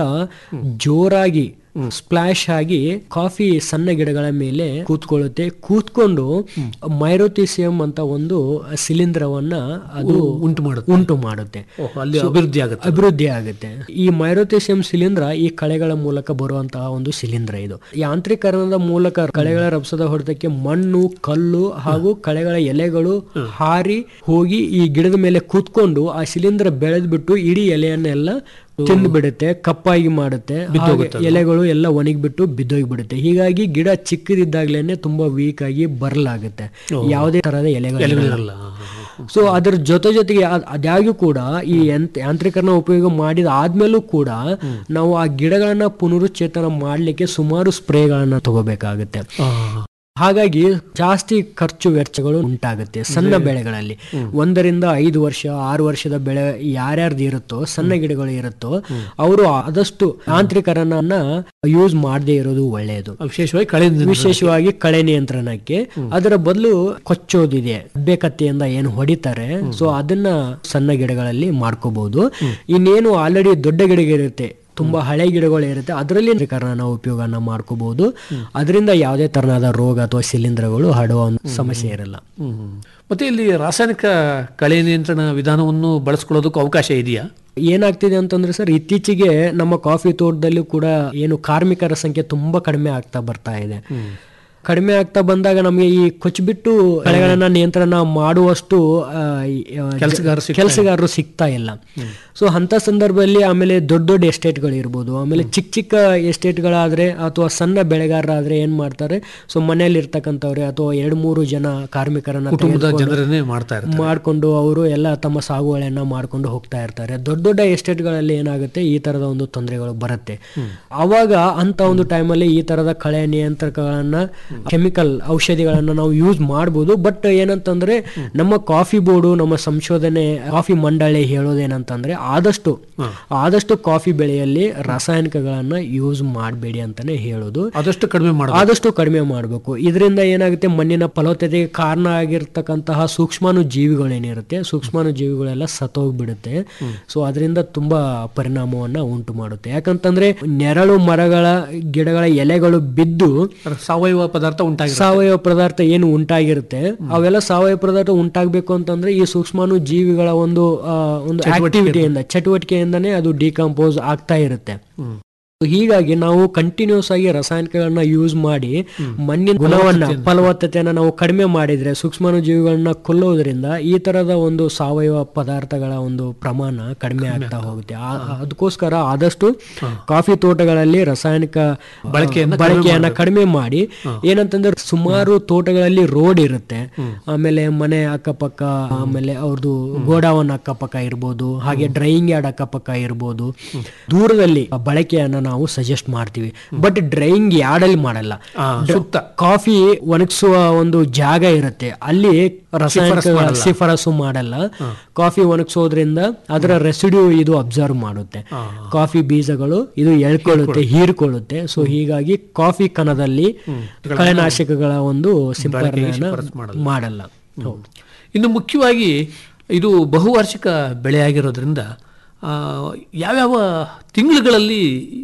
ಜೋರಾಗಿ ಸ್ಪ್ಲಾಶ್ ಆಗಿ ಕಾಫಿ ಸಣ್ಣ ಗಿಡಗಳ ಮೇಲೆ ಕೂತ್ಕೊಳ್ಳುತ್ತೆ ಕೂತ್ಕೊಂಡು ಮೈರೋತಿಸಿಯಂ ಅಂತ ಒಂದು ಶಿಲೀಂಧ್ರವನ್ನ ಅದು ಉಂಟು ಮಾಡುತ್ತೆ ಉಂಟು ಮಾಡುತ್ತೆ ಓಹ್, ಅಲ್ಲಿ So, ಅಭಿವೃದ್ಧಿ ಆಗುತ್ತೆ ಅಭಿವೃದ್ಧಿ ಆಗುತ್ತೆ ಈ ಮೈರೋಥೇಸಿಯಂ ಶಿಲೀಂಧ್ರ ಈ ಕಳೆಗಳ ಮೂಲಕ ಬರುವಂತಹ ಒಂದು ಶಿಲೀಂಧ್ರ ಇದು ಯಾಂತ್ರೀಕರಣದ ಮೂಲಕ ಕಳೆಗಳ ರಭಸದ ಹೊಡೆತಕ್ಕೆ ಮಣ್ಣು ಕಲ್ಲು ಹಾಗೂ ಕಳೆಗಳ ಎಲೆಗಳು ಹಾರಿ ಹೋಗಿ ಈ ಗಿಡದ ಮೇಲೆ ಕೂತ್ಕೊಂಡು ಆ ಶಿಲೀಂಧ್ರ ಬೆಳೆದ್ಬಿಟ್ಟು ಇಡೀ ಎಲೆಯನ್ನೆಲ್ಲ ತಿಂದು ಬಿಡುತ್ತೆ ಕಪ್ಪಾಗಿ ಮಾಡುತ್ತೆ ಹಾಗೆ ಎಲೆಗಳು ಎಲ್ಲ ಒಣಗಿಬಿಟ್ಟು ಬಿದ್ದೋಗಿ ಬಿಡುತ್ತೆ ಹೀಗಾಗಿ ಗಿಡ ಚಿಕ್ಕದಿದ್ದಾಗ್ಲೇನೆ ತುಂಬಾ ವೀಕ್ ಆಗಿ ಬರಲಾಗುತ್ತೆ ಯಾವುದೇ ತರಹದ ಎಲೆಗಳು ಇರಲ್ಲ ಸೊ ಅದ್ರ ಜೊತೆ ಜೊತೆಗೆ ಅದ್- ಅದಾಗ್ಯೂ ಕೂಡ ಈ ಯಂತ್- ಯಾಂತ್ರೀಕರಣ ಉಪಯೋಗ ಮಾಡಿದ ಆದ್ಮೇಲೂ ಕೂಡ ನಾವು ಆ ಗಿಡಗಳನ್ನ ಪುನರುಚ್ಚೇತನ ಮಾಡ್ಲಿಕ್ಕೆ ಸುಮಾರು ಸ್ಪ್ರೇಗಳನ್ನ ತಗೋಬೇಕಾಗುತ್ತೆ ಹಾಗಾಗಿ ಜಾಸ್ತಿ ಖರ್ಚು ವೆಚ್ಚಗಳು ಉಂಟಾಗುತ್ತೆ ಸಣ್ಣ ಬೆಳೆಗಳಲ್ಲಿ ಒಂದರಿಂದ ಐದು ವರ್ಷ ಆರು ವರ್ಷದ ಬೆಳೆ ಯಾರ್ಯಾರ್ದು ಇರುತ್ತೋ ಸಣ್ಣ ಗಿಡಗಳು ಇರುತ್ತೋ ಅವರು ಆದಷ್ಟು ಯಾಂತ್ರೀಕರಣನ ಯೂಸ್ ಮಾಡದೇ ಇರೋದು ಒಳ್ಳೆಯದು ವಿಶೇಷವಾಗಿ ಕಳೆ ವಿಶೇಷವಾಗಿ ಕಳೆ ನಿಯಂತ್ರಣಕ್ಕೆ ಅದರ ಬದಲು ಕೊಚ್ಚೋದಿದೆ ಅಬ್ಬೆ ಕತ್ತಿಯಿಂದ ಏನು ಹೊಡಿತಾರೆ ಸೊ ಅದನ್ನ ಸಣ್ಣ ಗಿಡಗಳಲ್ಲಿ ಮಾಡ್ಕೋಬಹುದು ಇನ್ನೇನು ಆಲ್ರೆಡಿ ದೊಡ್ಡ ಗಿಡಗಳಿರುತ್ತೆ ತುಂಬಾ ಹಳೆ ಗಿಡಗಳು ಇರುತ್ತೆ ಅದರಲ್ಲಿ ನಾವು ಉಪಯೋಗನ ಮಾಡ್ಕೋಬಹುದು ಅದರಿಂದ ಯಾವುದೇ ತರನಾದ ರೋಗ ಅಥವಾ ಶಿಲೀಂಧ್ರಗಳು ಹರಡುವ ಒಂದು ಸಮಸ್ಯೆ ಇರಲ್ಲ ಹ್ಮ್. ಮತ್ತೆ ಇಲ್ಲಿ ರಾಸಾಯನಿಕ ಕಳೆ ನಿಯಂತ್ರಣ ವಿಧಾನವನ್ನು ಬಳಸ್ಕೊಳ್ಳೋದಕ್ಕೂ ಅವಕಾಶ ಇದೆಯಾ ಏನಾಗ್ತಿದೆ ಅಂತಂದ್ರೆ ಸರ್ ಇತ್ತೀಚೆಗೆ ನಮ್ಮ ಕಾಫಿ ತೋಟದಲ್ಲೂ ಕೂಡ ಏನು ಕಾರ್ಮಿಕರ ಸಂಖ್ಯೆ ತುಂಬಾ ಕಡಿಮೆ ಆಗ್ತಾ ಬರ್ತಾ ಇದೆ ಕಡಿಮೆ ಆಗ್ತಾ ಬಂದಾಗ ನಮಗೆ ಈ ಕೊಚ್ಚಿಬಿಟ್ಟು ಕಳೆಗಳನ್ನ ನಿಯಂತ್ರಣ ಮಾಡುವಷ್ಟು ಆ, ಈ, ಆ, ಕೆಲ್ಸಗಾರರು ಸಿಗ್ತಾ ಕೆಲಸಗಾರರು ಸಿಗ್ತಾ ಇಲ್ಲ ಸೊ ಅಂತ ಸಂದರ್ಭದಲ್ಲಿ ಆಮೇಲೆ ದೊಡ್ಡ ದೊಡ್ಡ ಎಸ್ಟೇಟ್ಗಳು ಇರ್ಬೋದು ಆಮೇಲೆ ಚಿಕ್ಕ ಚಿಕ್ಕ ಎಸ್ಟೇಟ್ಗಳಾದ್ರೆ ಅಥವಾ ಸಣ್ಣ ಬೆಳೆಗಾರರಾದ್ರೆ ಏನ್ ಮಾಡ್ತಾರೆ ಸೊ ಮನೆಯಲ್ಲಿ ಇರ್ತಕ್ಕಂಥವ್ರೆ ಅಥವಾ ಎರಡು ಮೂರು ಜನ ಕಾರ್ಮಿಕರನ್ನ ಕುಟುಂಬದ ತೆಗೆದುಕೊಂಡು- ಜನರನ್ನೇ ಮಾಡ್ತಾ ಇರ್ತಾರೆ ಮಾಡ್ಕೊಂಡು ಅವರು ಎಲ್ಲ ತಮ್ಮ ಸಾಗುವಳಿಯನ್ನ ಮಾಡ್ಕೊಂಡು ಹೋಗ್ತಾ ಇರ್ತಾರೆ ದೊಡ್ಡ ದೊಡ್ಡ ಎಸ್ಟೇಟ್ಗಳಲ್ಲಿ ಏನಾಗುತ್ತೆ ಈ ತರದ ಒಂದು ತೊಂದರೆಗಳು ಬರುತ್ತೆ ಅವಾಗ ಅಂತ ಒಂದು ಟೈಮಲ್ಲಿ ಈ ತರದ ಕಳೆ ನಿಯಂತ್ರಕಗಳನ್ನ ಕೆಮಿಕಲ್ ಔಷಧಿಗಳನ್ನ ನಾವು ಯೂಸ್ ಮಾಡ್ಬೋದು ಬಟ್ ಏನಂತಂದ್ರೆ ನಮ್ಮ ಕಾಫಿ ಬೋರ್ಡು ನಮ್ಮ ಸಂಶೋಧನೆ ಕಾಫಿ ಮಂಡಳಿ ಹೇಳೋದೇನಂತಂದ್ರೆ ಆದಷ್ಟು ಆದಷ್ಟು ಕಾಫಿ ಬೆಳೆಯಲ್ಲಿ ರಾಸಾಯನಿಕಗಳನ್ನ ಯೂಸ್ ಮಾಡಬೇಡಿ ಅಂತಾನೆ ಹೇಳೋದು ಆದಷ್ಟು ಕಡಿಮೆ ಮಾಡ ಆದಷ್ಟು ಕಡಿಮೆ ಮಾಡಬೇಕು ಇದರಿಂದ ಏನಾಗುತ್ತೆ ಮಣ್ಣಿನ ಫಲವತ್ತತೆಗೆ ಕಾರಣ ಆಗಿರ್ತಕ್ಕಂತಹ ಸೂಕ್ಷ್ಮಾಣು ಜೀವಿಗಳೇನಿರುತ್ತೆ ಸೂಕ್ಷ್ಮಾಣು ಜೀವಿಗಳೆಲ್ಲ ಸತ್ತೋಗ್ಬಿಡುತ್ತೆ ಸೊ ಅದರಿಂದ ತುಂಬಾ ಪರಿಣಾಮವನ್ನ ಉಂಟು ಮಾಡುತ್ತೆ ಯಾಕಂತಂದ್ರೆ ನೆರಳು ಮರಗಳ ಗಿಡಗಳ ಎಲೆಗಳು ಬಿದ್ದು ಸಾವಯವ ಪದಾರ್ಥ ಉಂಟಾಗಿ ಸಾವಯವ ಪದಾರ್ಥ ಏನು ಉಂಟಾಗಿರುತ್ತೆ ಅವೆಲ್ಲ ಸಾವಯವ ಪದಾರ್ಥ ಉಂಟಾಗಬೇಕು ಅಂತಂದ್ರೆ ಈ ಸೂಕ್ಷ್ಮಾಣು ಜೀವಿಗಳ ಒಂದು ಆ, ಒಂದು ಆಕ್ಟಿವಿಟಿಯಿಂದ ಚಟುವಟಿಕೆಯಿಂದನೇ ಅದು ಡಿಕಂಪೋಸ್ ಆಗ್ತಾ ಇರುತ್ತೆ ಹೀಗಾಗಿ ನಾವು ಕಂಟಿನ್ಯೂಸ್ ಆಗಿ ರಾಸಾಯನಿಕಗಳನ್ನ ಯೂಸ್ ಮಾಡಿ ಮಣ್ಣಿನ ಗುಣವನ್ನ ಫಲವತ್ತತೆಯನ್ನ ನಾವು ಕಡಿಮೆ ಮಾಡಿದ್ರೆ ಸೂಕ್ಷ್ಮಾಣು ಜೀವಿಗಳನ್ನ ಕೊಲ್ಲೋದ್ರಿಂದ ಈ ತರದ ಒಂದು ಸಾವಯವ ಪದಾರ್ಥಗಳ ಒಂದು ಪ್ರಮಾಣ ಕಡಿಮೆ ಆಗ್ತಾ ಹೋಗುತ್ತೆ ಆ- ಅದಕ್ಕೋಸ್ಕರ ಆದಷ್ಟು ಕಾಫಿ ತೋಟಗಳಲ್ಲಿ ರಾಸಾಯನಿಕ ಬಳಕೆಯನ್ನ ಬಳಕೆಯನ್ನ ಕಡಿಮೆ ಮಾಡಿ ಏನಂತಂದ್ರೆ ಸುಮಾರು ತೋಟಗಳಲ್ಲಿ ರೋಡ್ ಇರುತ್ತೆ ಆಮೇಲೆ ಮನೆ ಅಕ್ಕಪಕ್ಕ ಆಮೇಲೆ ಅವ್ರದ್ದು ಗೋಡಾವನ್ ಅಕ್ಕಪಕ್ಕ ಇರ್ಬೋದು ಹಾಗೆ ಡ್ರೈಯಿಂಗ್ ಯಾರ್ಡ್ ಅಕ್ಕಪಕ್ಕ ಇರ್ಬೋದು ದೂರದಲ್ಲಿ ಬಳಕೆಯನ್ನ ನಾವು ಸಜೆಸ್ಟ್ ಮಾಡ್ತೀವಿ ಬಟ್ ಡ್ರೈಯಿಂಗ್ ಯಾರ್ಡ್ ಅಲ್ಲಿ ಮಾಡಲ್ಲ ಡ್ರ- ಕಾಫಿ ಒಣಗಿಸುವ ಒಂದು ಜಾಗ ಇರುತ್ತೆ ಅಲ್ಲಿ ರಾಸಾಯನಿಕ ಶಿಫಾರಸು ಮಾಡಲ್ಲ ಕಾಫಿ ಒಣಗಿಸೋದ್ರಿಂದ ಅದರ ರೆಸಿಡ್ಯೂ ಇದು ಅಬ್ಸರ್ವ್ ಮಾಡುತ್ತೆ ಕಾಫಿ ಬೀಜಗಳು ಇದು ಎಳ್ಕೊಳ್ಳುತ್ತೆ ಹೀರ್ಕೊಳ್ಳುತ್ತೆ ಸೊ ಹೀಗಾಗಿ ಕಾಫಿ ಕಣದಲ್ಲಿ ಕಳೆನಾಶಕಗಳ ಒಂದು ಸಿಂಪರಣೆಯನ್ನ ಮಾಡಲ್ಲ ಹೌದು ಇನ್ನು ಮುಖ್ಯವಾಗಿ ಇದು ಬಹುವಾರ್ಷಿಕ ಬೆಳೆಯಾಗಿರೋದ್ರಿಂದ ಆ, ಯಾವ್ಯಾವ ತಿಂಗಳುಗಳಲ್ಲಿ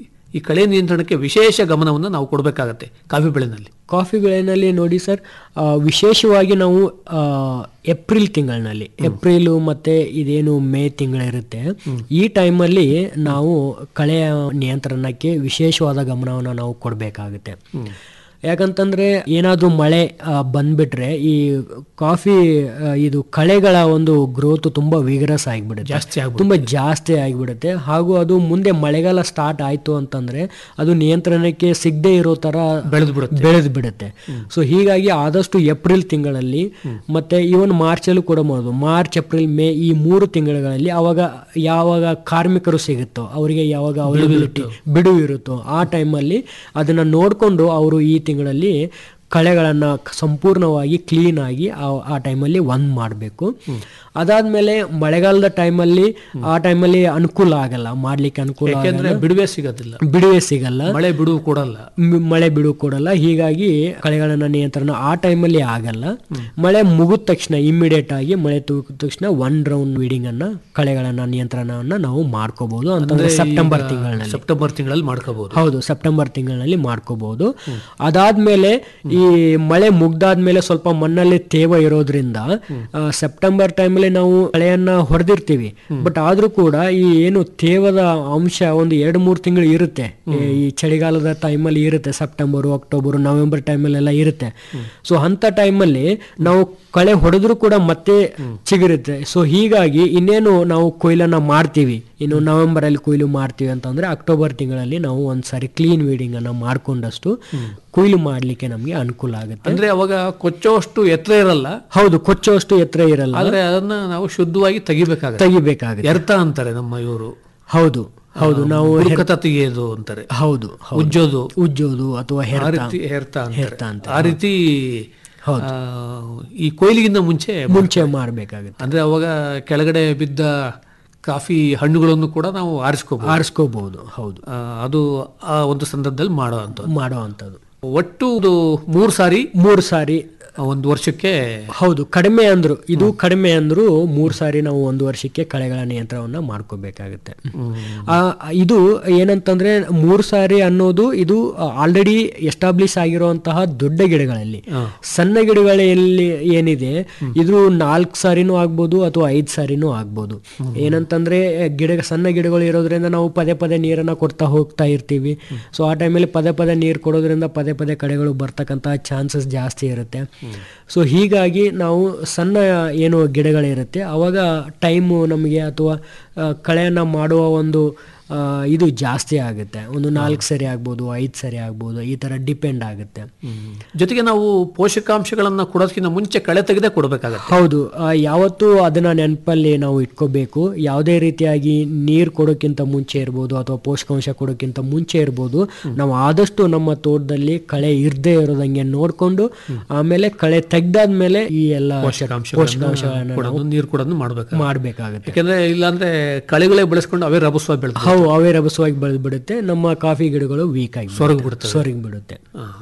ಈ ಕಳೆ ನಿಯಂತ್ರಣಕ್ಕೆ ವಿಶೇಷ ಗಮನವನ್ನು ನಾವು ಕೊಡಬೇಕಾಗತ್ತೆ ಕಾಫಿ ಬೆಳೆನಲ್ಲಿ ಕಾಫಿ ಬೆಳೆನಲ್ಲಿ ನೋಡಿ ಸರ್ ಆ, ವಿಶೇಷವಾಗಿ ನಾವು ಆ, ಏಪ್ರಿಲ್ ತಿಂಗಳಿನಲ್ಲಿ ಏಪ್ರಿಲ್ ಮತ್ತೆ ಇದೇನು ಮೇ ತಿಂಗಳಿರುತ್ತೆ ಈ ಟೈಮಲ್ಲಿ ನಾವು ಕಳೆಯ ನಿಯಂತ್ರಣಕ್ಕೆ ವಿಶೇಷವಾದ ಗಮನವನ್ನು ನಾವು ಕೊಡಬೇಕಾಗುತ್ತೆ ಯಾಕಂತಂದ್ರೆ ಏನಾದ್ರೂ ಮಳೆ ಆ, ಬಂದ್ಬಿಟ್ರೆ ಈ ಕಾಫಿ ಆ, ಇದು ಕಳೆಗಳ ಒಂದು ಗ್ರೋತ್ ತುಂಬಾ ವಿಗರಸ್ ಆಗಿಬಿಡುತ್ತೆ ಜಾಸ್ತಿ ಆಗ್ಬಿಡುತ್ತೆ. ತುಂಬಾ ಜಾಸ್ತಿ ಆಗಿಬಿಡುತ್ತೆ ಹಾಗೂ ಅದು ಮುಂದೆ ಮಳೆಗಾಲ ಸ್ಟಾರ್ಟ್ ಆಯ್ತು ಅಂತಂದ್ರೆ ಅದು ನಿಯಂತ್ರಣಕ್ಕೆ ಸಿಗದೆ ಇರೋ ತರ ಬೆಳೆದು ಬಿಡುತ್ತೆ ಬೆಳೆದು ಬಿಡುತ್ತೆ ಸೊ ಹೀಗಾಗಿ ಆದಷ್ಟು ಏಪ್ರಿಲ್ ತಿಂಗಳಲ್ಲಿ ಮತ್ತೆ ಇವನ್ ಮಾರ್ಚ್ ಅಲ್ಲೂ ಕೂಡ ಮಾಡೋದು ಮಾರ್ಚ್ ಏಪ್ರಿಲ್ ಮೇ ಈ ಮೂರು ತಿಂಗಳುಗಳಲ್ಲಿ ಅವಾಗ ಯಾವಾಗ ಕಾರ್ಮಿಕರು ಸಿಗುತ್ತೋ ಅವರಿಗೆ ಯಾವಾಗ ಅವೈಲಬಿಲಿಟಿ ಬಿಡುವು ಇರುತ್ತೋ ಆ ಟೈಮಲ್ಲಿ ಅದನ್ನ ನೋಡ್ಕೊಂಡು ಅವರು ಈ ತಿಂಗಳಲ್ಲಿ ಕಳೆಗಳನ್ನು ಸಂಪೂರ್ಣವಾಗಿ ಕ್ಲೀನ್ ಆಗಿ ಆ- ಆ ಟೈಮಲ್ಲಿ ಒಂದ್ ಮಾಡಬೇಕು ಅದಾದ್ಮೇಲೆ ಮಳೆಗಾಲದ ಟೈಮಲ್ಲಿ ಆ ಟೈಮಲ್ಲಿ ಅನುಕೂಲ ಆಗಲ್ಲ ಮಾಡ್ಲಿಕ್ಕೆ ಅನುಕೂಲ ಯಾಕೆಂದ್ರೆ ಆಗಲ್ಲ. ಬಿಡುವೆ ಸಿಗೋದಿಲ್ಲ ಬಿಡುವೆ ಸಿಗಲ್ಲ ಮಳೆ ಬಿಡುವು ಕೊಡಲ್ಲ ಮ್- ಮಳೆ ಬಿಡು ಕೊಡಲ್ಲ ಹೀಗಾಗಿ ಕಳೆಗಳನ್ನ ನಿಯಂತ್ರಣ ಆ ಟೈಮಲ್ಲಿ ಆಗಲ್ಲ ಮಳೆ ಮುಗಿದ ತಕ್ಷಣ ಇಮ್ಮಿಡಿಯೇಟ್ ಆಗಿ ಮಳೆ ತೂಗಿದ ತಕ್ಷಣ ಒನ್ ರೌಂಡ್ ವೀಡಿಂಗ್ ಅನ್ನ ಕಳೆಗಳನ್ನ ನಿಯಂತ್ರಣವನ್ನ ನಾವು ಮಾಡ್ಕೋಬಹುದು ಅಂತಂದ್ರೆ ಅಂದ್ರೆ ಸೆಪ್ಟೆಂಬರ್ ಈಗ ತಿಂಗಳಲ್ಲಿ ಸೆಪ್ಟೆಂಬರ್ ತಿಂಗಳಲ್ಲಿ ಮಾಡ್ಕೋಬಹುದು ಹೌದು ಸೆಪ್ಟೆಂಬರ್ ತಿಂಗಳಲ್ಲಿ ಮಾಡ್ಕೋಬಹುದು ಅದಾದ್ಮೇಲೆ ಈ ಮಳೆ ಮುಗ್ದಾದ್ಮೇಲೆ ಸ್ವಲ್ಪ ಮಣ್ಣಲ್ಲಿ ತೇವ ಇರೋದ್ರಿಂದ ಆ, ಸೆಪ್ಟೆಂಬರ್ ಟೈಮಲ್ಲಿ ನಾವು ಮಳೆಯನ್ನ ಹೊಡೆದಿರ್ತೀವಿ ಬಟ್ ಆದ್ರೂ ಕೂಡ ಈ ಏನು ತೇವದ ಅಂಶ ಒಂದು ಎರಡು ಮೂರು ತಿಂಗಳು ಇರುತ್ತೆ ಈ- ಈ ಚಳಿಗಾಲದ ಟೈಮಲ್ಲಿ ಇರುತ್ತೆ ಸೆಪ್ಟೆಂಬರ್ ಅಕ್ಟೋಬರ್ ನವೆಂಬರ್ ಟೈಮಲ್ಲೆಲ್ಲ ಇರುತ್ತೆ ಸೊ ಅಂತ ಟೈಮಲ್ಲಿ ನಾವು ಕಳೆ ಹೊಡೆದ್ರು ಕೂಡ ಮತ್ತೆ ಚಿಗುರುತ್ತೆ ಸೊ ಹೀಗಾಗಿ ಇನ್ನೇನು ನಾವು ಕೊಯ್ಲನ್ನ ಮಾಡ್ತೀವಿ ಇನ್ನು ನವೆಂಬರ್ ಅಲ್ಲಿ ಕೊಯ್ಲು ಮಾಡ್ತೀವಿ ಅಂತಂದ್ರೆ ಅಕ್ಟೋಬರ್ ತಿಂಗಳಲ್ಲಿ ನಾವು ಒಂದ್ಸಾರಿ ಕ್ಲೀನ್ ವೀಡಿಂಗ್ ಅನ್ನ ಮಾಡ್ಕೊಂಡಷ್ಟು ಕೊಯ್ಲು ಮಾಡ್ಲಿಕ್ಕೆ ನಮ್ಗೆ ಅನುಕೂಲ ಆಗುತ್ತೆ ಅಂದ್ರೆ ಅವಾಗ ಕೊಚ್ಚೋಷ್ಟು ಎತ್ತರ ಇರಲ್ಲ ಹೌದು ಕೊಚ್ಚೋಷ್ಟು ಎತ್ತರ ಇರಲ್ಲ ಆದ್ರೆ ಅದನ್ನ ನಾವು ಶುದ್ಧವಾಗಿ ತೆಗಿಬೇಕಾಗುತ್ತೆ ತೆಗಿಬೇಕಾಗುತ್ತೆ ಎರ್ತ ಅಂತಾರೆ ನಮ್ಮ ಇವರು ಹೌದು ಹೌದು ನಾವು ಬುಡಕತ ತೆಗೆಯೋದು ಅಂತಾರೆ ಹೌದು ಹೌದು. ಉಜ್ಜೋದು ಉಜ್ಜೋದು ಅಥವಾ ಆ ಹೆರ್ತ ರೀತಿ ಹೆರ್ತ ಹೆರ್ತ ಅಂತಾರೆ ಅಂತ ಆ ರೀತಿ ಆ, ಈ ಕೊಯ್ಲಿಗಿಂತ ಮುಂಚೆ ಮುಂಚೆ ಮಾಡ್ಬೇಕಾಗುತ್ತೆ ಅಂದ್ರೆ ಅವಾಗ ಕೆಳಗಡೆ ಬಿದ್ದ ಕಾಫಿ ಹಣ್ಣುಗಳನ್ನು ಕೂಡ ನಾವು ಆರಿಸ್ಕೋಬಹುದು ಆರಿಸ್ಕೋಬಹುದು ಹೌದು ಅದು ಆ ಒಂದು ಸಂದರ್ಭದಲ್ಲಿ ಮಾಡೋ ಅಂತ ಮಾಡೋ ಅಂತದ್ದು ಒಟ್ಟು ಇದು ಮೂರು ಸಾರಿ ಮೂರು ಸಾರಿ ಒಂದು ವರ್ಷಕ್ಕೆ ಹೌದು ಕಡಿಮೆ ಅಂದ್ರು ಇದು ಕಡಿಮೆ ಅಂದ್ರು ಮೂರ್ ಸಾರಿ ನಾವು ಒಂದು ವರ್ಷಕ್ಕೆ ಕಳೆಗಳ ನಿಯಂತ್ರಣವನ್ನ ಮಾಡ್ಕೋಬೇಕಾಗುತ್ತೆ ಆ, ಇದು ಏನಂತಂದ್ರೆ ಮೂರ್ ಸಾರಿ ಅನ್ನೋದು ಇದು ಆಲ್ರೆಡಿ ಎಸ್ಟಾಬ್ಲಿಷ್ ಆಗಿರುವಂತಹ ದೊಡ್ಡ ಗಿಡಗಳಲ್ಲಿ ಸಣ್ಣ ಗಿಡಗಳಲ್ಲಿ ಏನಿದೆ ಇದು ನಾಲ್ಕು ಸಾರಿನೂ ಆಗ್ಬೋದು ಅಥವಾ ಐದ್ ಸಾರಿನೂ ಆಗ್ಬೋದು ಏನಂತಂದ್ರೆ ಗಿಡ ಸಣ್ಣ ಗಿಡಗಳು ಇರೋದ್ರಿಂದ ನಾವು ಪದೇ ಪದೇ ನೀರನ್ನ ಕೊಡ್ತಾ ಹೋಗ್ತಾ ಇರ್ತೀವಿ ಸೊ ಆ ಟೈಮಲ್ಲಿ ಪದೇ ಪದೇ ನೀರು ಕೊಡೋದ್ರಿಂದ ಪದೇ ಪದೇ ಕಳೆಗಳು ಬರ್ತಕ್ಕಂತಹ ಚಾನ್ಸಸ್ ಜಾಸ್ತಿ ಇರುತ್ತೆ ಸೊ ಹೀಗಾಗಿ ನಾವು ಸಣ್ಣ ಏನು ಗಿಡಗಳಿರುತ್ತೆ ಅವಾಗ ಟೈಮು ನಮಗೆ ಅಥವಾ ಆ, ಕಳೆಯನ್ನ ಮಾಡುವ ಒಂದು ಆ, ಇದು ಜಾಸ್ತಿ ಆಗುತ್ತೆ ಒಂದು ನಾಲ್ಕು ಸರಿ ಆಗ್ಬೋದು ಐದು ಸರಿ ಆಗ್ಬೋದು ಈ ತರ ಡಿಪೆಂಡ್ ಆಗುತ್ತೆ ಜೊತೆಗೆ ನಾವು ಪೋಷಕಾಂಶಗಳನ್ನ ಕೊಡೋದಕ್ಕಿಂತ ಮುಂಚೆ ಕಳೆ ತೆಗೆದೇ ಕೊಡಬೇಕಾಗತ್ತೆ ಹೌದು ಆ, ಯಾವತ್ತೂ ಅದನ್ನ ನೆನಪಲ್ಲಿ ನಾವು ಇಟ್ಕೋಬೇಕು ಯಾವುದೇ ರೀತಿಯಾಗಿ ನೀರು ಕೊಡೋಕ್ಕಿಂತ ಮುಂಚೆ ಇರ್ಬೋದು ಅಥವಾ ಪೋಷಕಾಂಶ ಕೊಡೋಕ್ಕಿಂತ ಮುಂಚೆ ಇರ್ಬೋದು ನಾವು ಆದಷ್ಟು ನಮ್ಮ ತೋಟದಲ್ಲಿ ಕಳೆ ಇರ್ದೇ ಇರೋದಂಗೆ ನೋಡ್ಕೊಂಡು ಆಮೇಲೆ ಕಳೆ ತೆಗ್ದಾದ್ಮೇಲೆ ಈ ಎಲ್ಲ ಪೋಷಕಾಂಶಗಳನ್ನ ಕೊಡೋದು ನಾವು ನೀರು ಕೊಡೋದು ಮಾಡ್ಬೇಕು ಮಾಡ್ಬೇಕಾಗುತ್ತೆ ಯಾಕಂದ್ರೆ ಇಲ್ಲಾಂದ್ರೆ ಕಳೆಗಳೇ ಬೆಳೆಸ್ಕೊಂಡು ಅವೇ ರಭಸವಾಗಿ ಬೆಳೆದ ಹೌದು ಅವೇ ರಭಸವಾಗಿ ಬೆಳೆದು ಬಿಡುತ್ತೆ ನಮ್ಮ ಕಾಫಿ ಗಿಡಗಳು ವೀಕ್ ಆಗಿ ಸೊರಗಿ ಬಿಡ್ತವೆ. ಸೊರಗಿ ಬಿಡುತ್ತೆ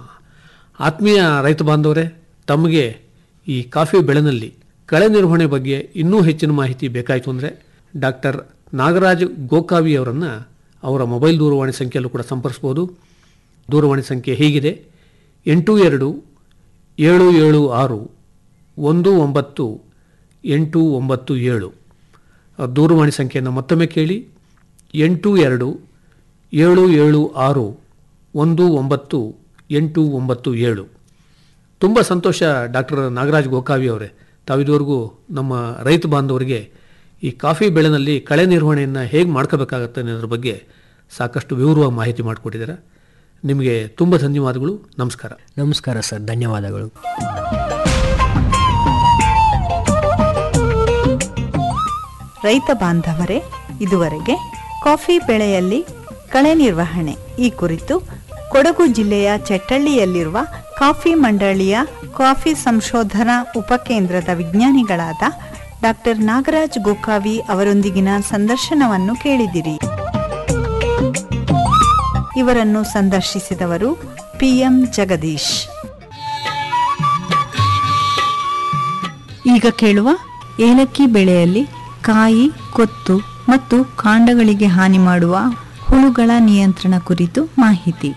ಆತ್ಮೀಯ ರೈತ ಬಾಂಧವರೇ ತಮಗೆ ಈ ಕಾಫಿ ಬೆಳೆನಲ್ಲಿ ಕಳೆ ನಿರ್ವಹಣೆ ಬಗ್ಗೆ ಇನ್ನೂ ಹೆಚ್ಚಿನ ಮಾಹಿತಿ ಬೇಕಾಯಿತು ಅಂದರೆ ಡಾಕ್ಟರ್ ನಾಗರಾಜ್ ಗೋಕಾವಿ ಅವರನ್ನು ಅವರ ಮೊಬೈಲ್ ದೂರವಾಣಿ ಸಂಖ್ಯೆಯಲ್ಲೂ ಕೂಡ ಸಂಪರ್ಸ್ಬೋದು ದೂರವಾಣಿ ಸಂಖ್ಯೆ ಹೀಗಿದೆ ಎಂಟು ಎರಡು ಏಳು ಏಳು ಆರು ಒಂದು ಒಂಬತ್ತು ಎಂಟು ಒಂಬತ್ತು ಏಳು ಆ ದೂರವಾಣಿ ಸಂಖ್ಯೆಯನ್ನು ಮತ್ತೊಮ್ಮೆ ಕೇಳಿ ಎಂಟು ಎರಡು ಏಳು ಏಳು ಆರು ಒಂದು ಒಂಬತ್ತು ಎಂಟು ಒಂಬತ್ತು ಏಳು ತುಂಬ ಸಂತೋಷ ಡಾಕ್ಟರ್ ನಾಗರಾಜ್ ಗೋಕಾವಿ ಅವರೇ ತಾವಿದುವರೆಗೂ ನಮ್ಮ ರೈತ ಬಾಂಧವರಿಗೆ ಈ ಕಾಫಿ ಬೆಳೆನಲ್ಲಿ ಕಳೆ ನಿರ್ವಹಣೆಯನ್ನು ಹೇಗೆ ಮಾಡ್ಕೋಬೇಕಾಗತ್ತೆ ಅನ್ನೋದ್ರ ಬಗ್ಗೆ ಸಾಕಷ್ಟು ವಿವರವಾಗಿ ಮಾಹಿತಿ ಮಾಡಿಕೊಟ್ಟಿದ್ದೀರಾ ನಿಮಗೆ ತುಂಬ ಧನ್ಯವಾದಗಳು ನಮಸ್ಕಾರ ನಮಸ್ಕಾರ ಸರ್ ಧನ್ಯವಾದಗಳು ರೈತ ಬಾಂಧವರೇ ಇದುವರೆಗೆ ಕಾಫಿ ಬೆಳೆಯಲ್ಲಿ ಕಳೆ ನಿರ್ವಹಣೆ ಈ ಕುರಿತು ಕೊಡಗು ಜಿಲ್ಲೆಯ ಚೆಟ್ಟಳ್ಳಿಯಲ್ಲಿರುವ ಕಾಫಿ ಮಂಡಳಿಯ ಕಾಫಿ ಸಂಶೋಧನಾ ಉಪಕೇಂದ್ರದ ವಿಜ್ಞಾನಿಗಳಾದ ಡಾಕ್ಟರ್ ನಾಗರಾಜ್ ಗೋಕಾವಿ ಅವರೊಂದಿಗಿನ ಸಂದರ್ಶನವನ್ನು ಕೇಳಿದಿರಿ ಇವರನ್ನು ಸಂದರ್ಶಿಸಿದವರು ಪಿಎಂ ಜಗದೀಶ್ ಈಗ ಕೇಳುವ ಏಲಕ್ಕಿ ಬೆಳೆಯಲ್ಲಿ ಕಾಯಿ ಕೊತ್ತು ಮತ್ತು ಕಾಂಡಗಳಿಗೆ ಹಾನಿ ಮಾಡುವ ಹುಳುಗಳ ನಿಯಂತ್ರಣ ಕುರಿತು ಮಾಹಿತಿ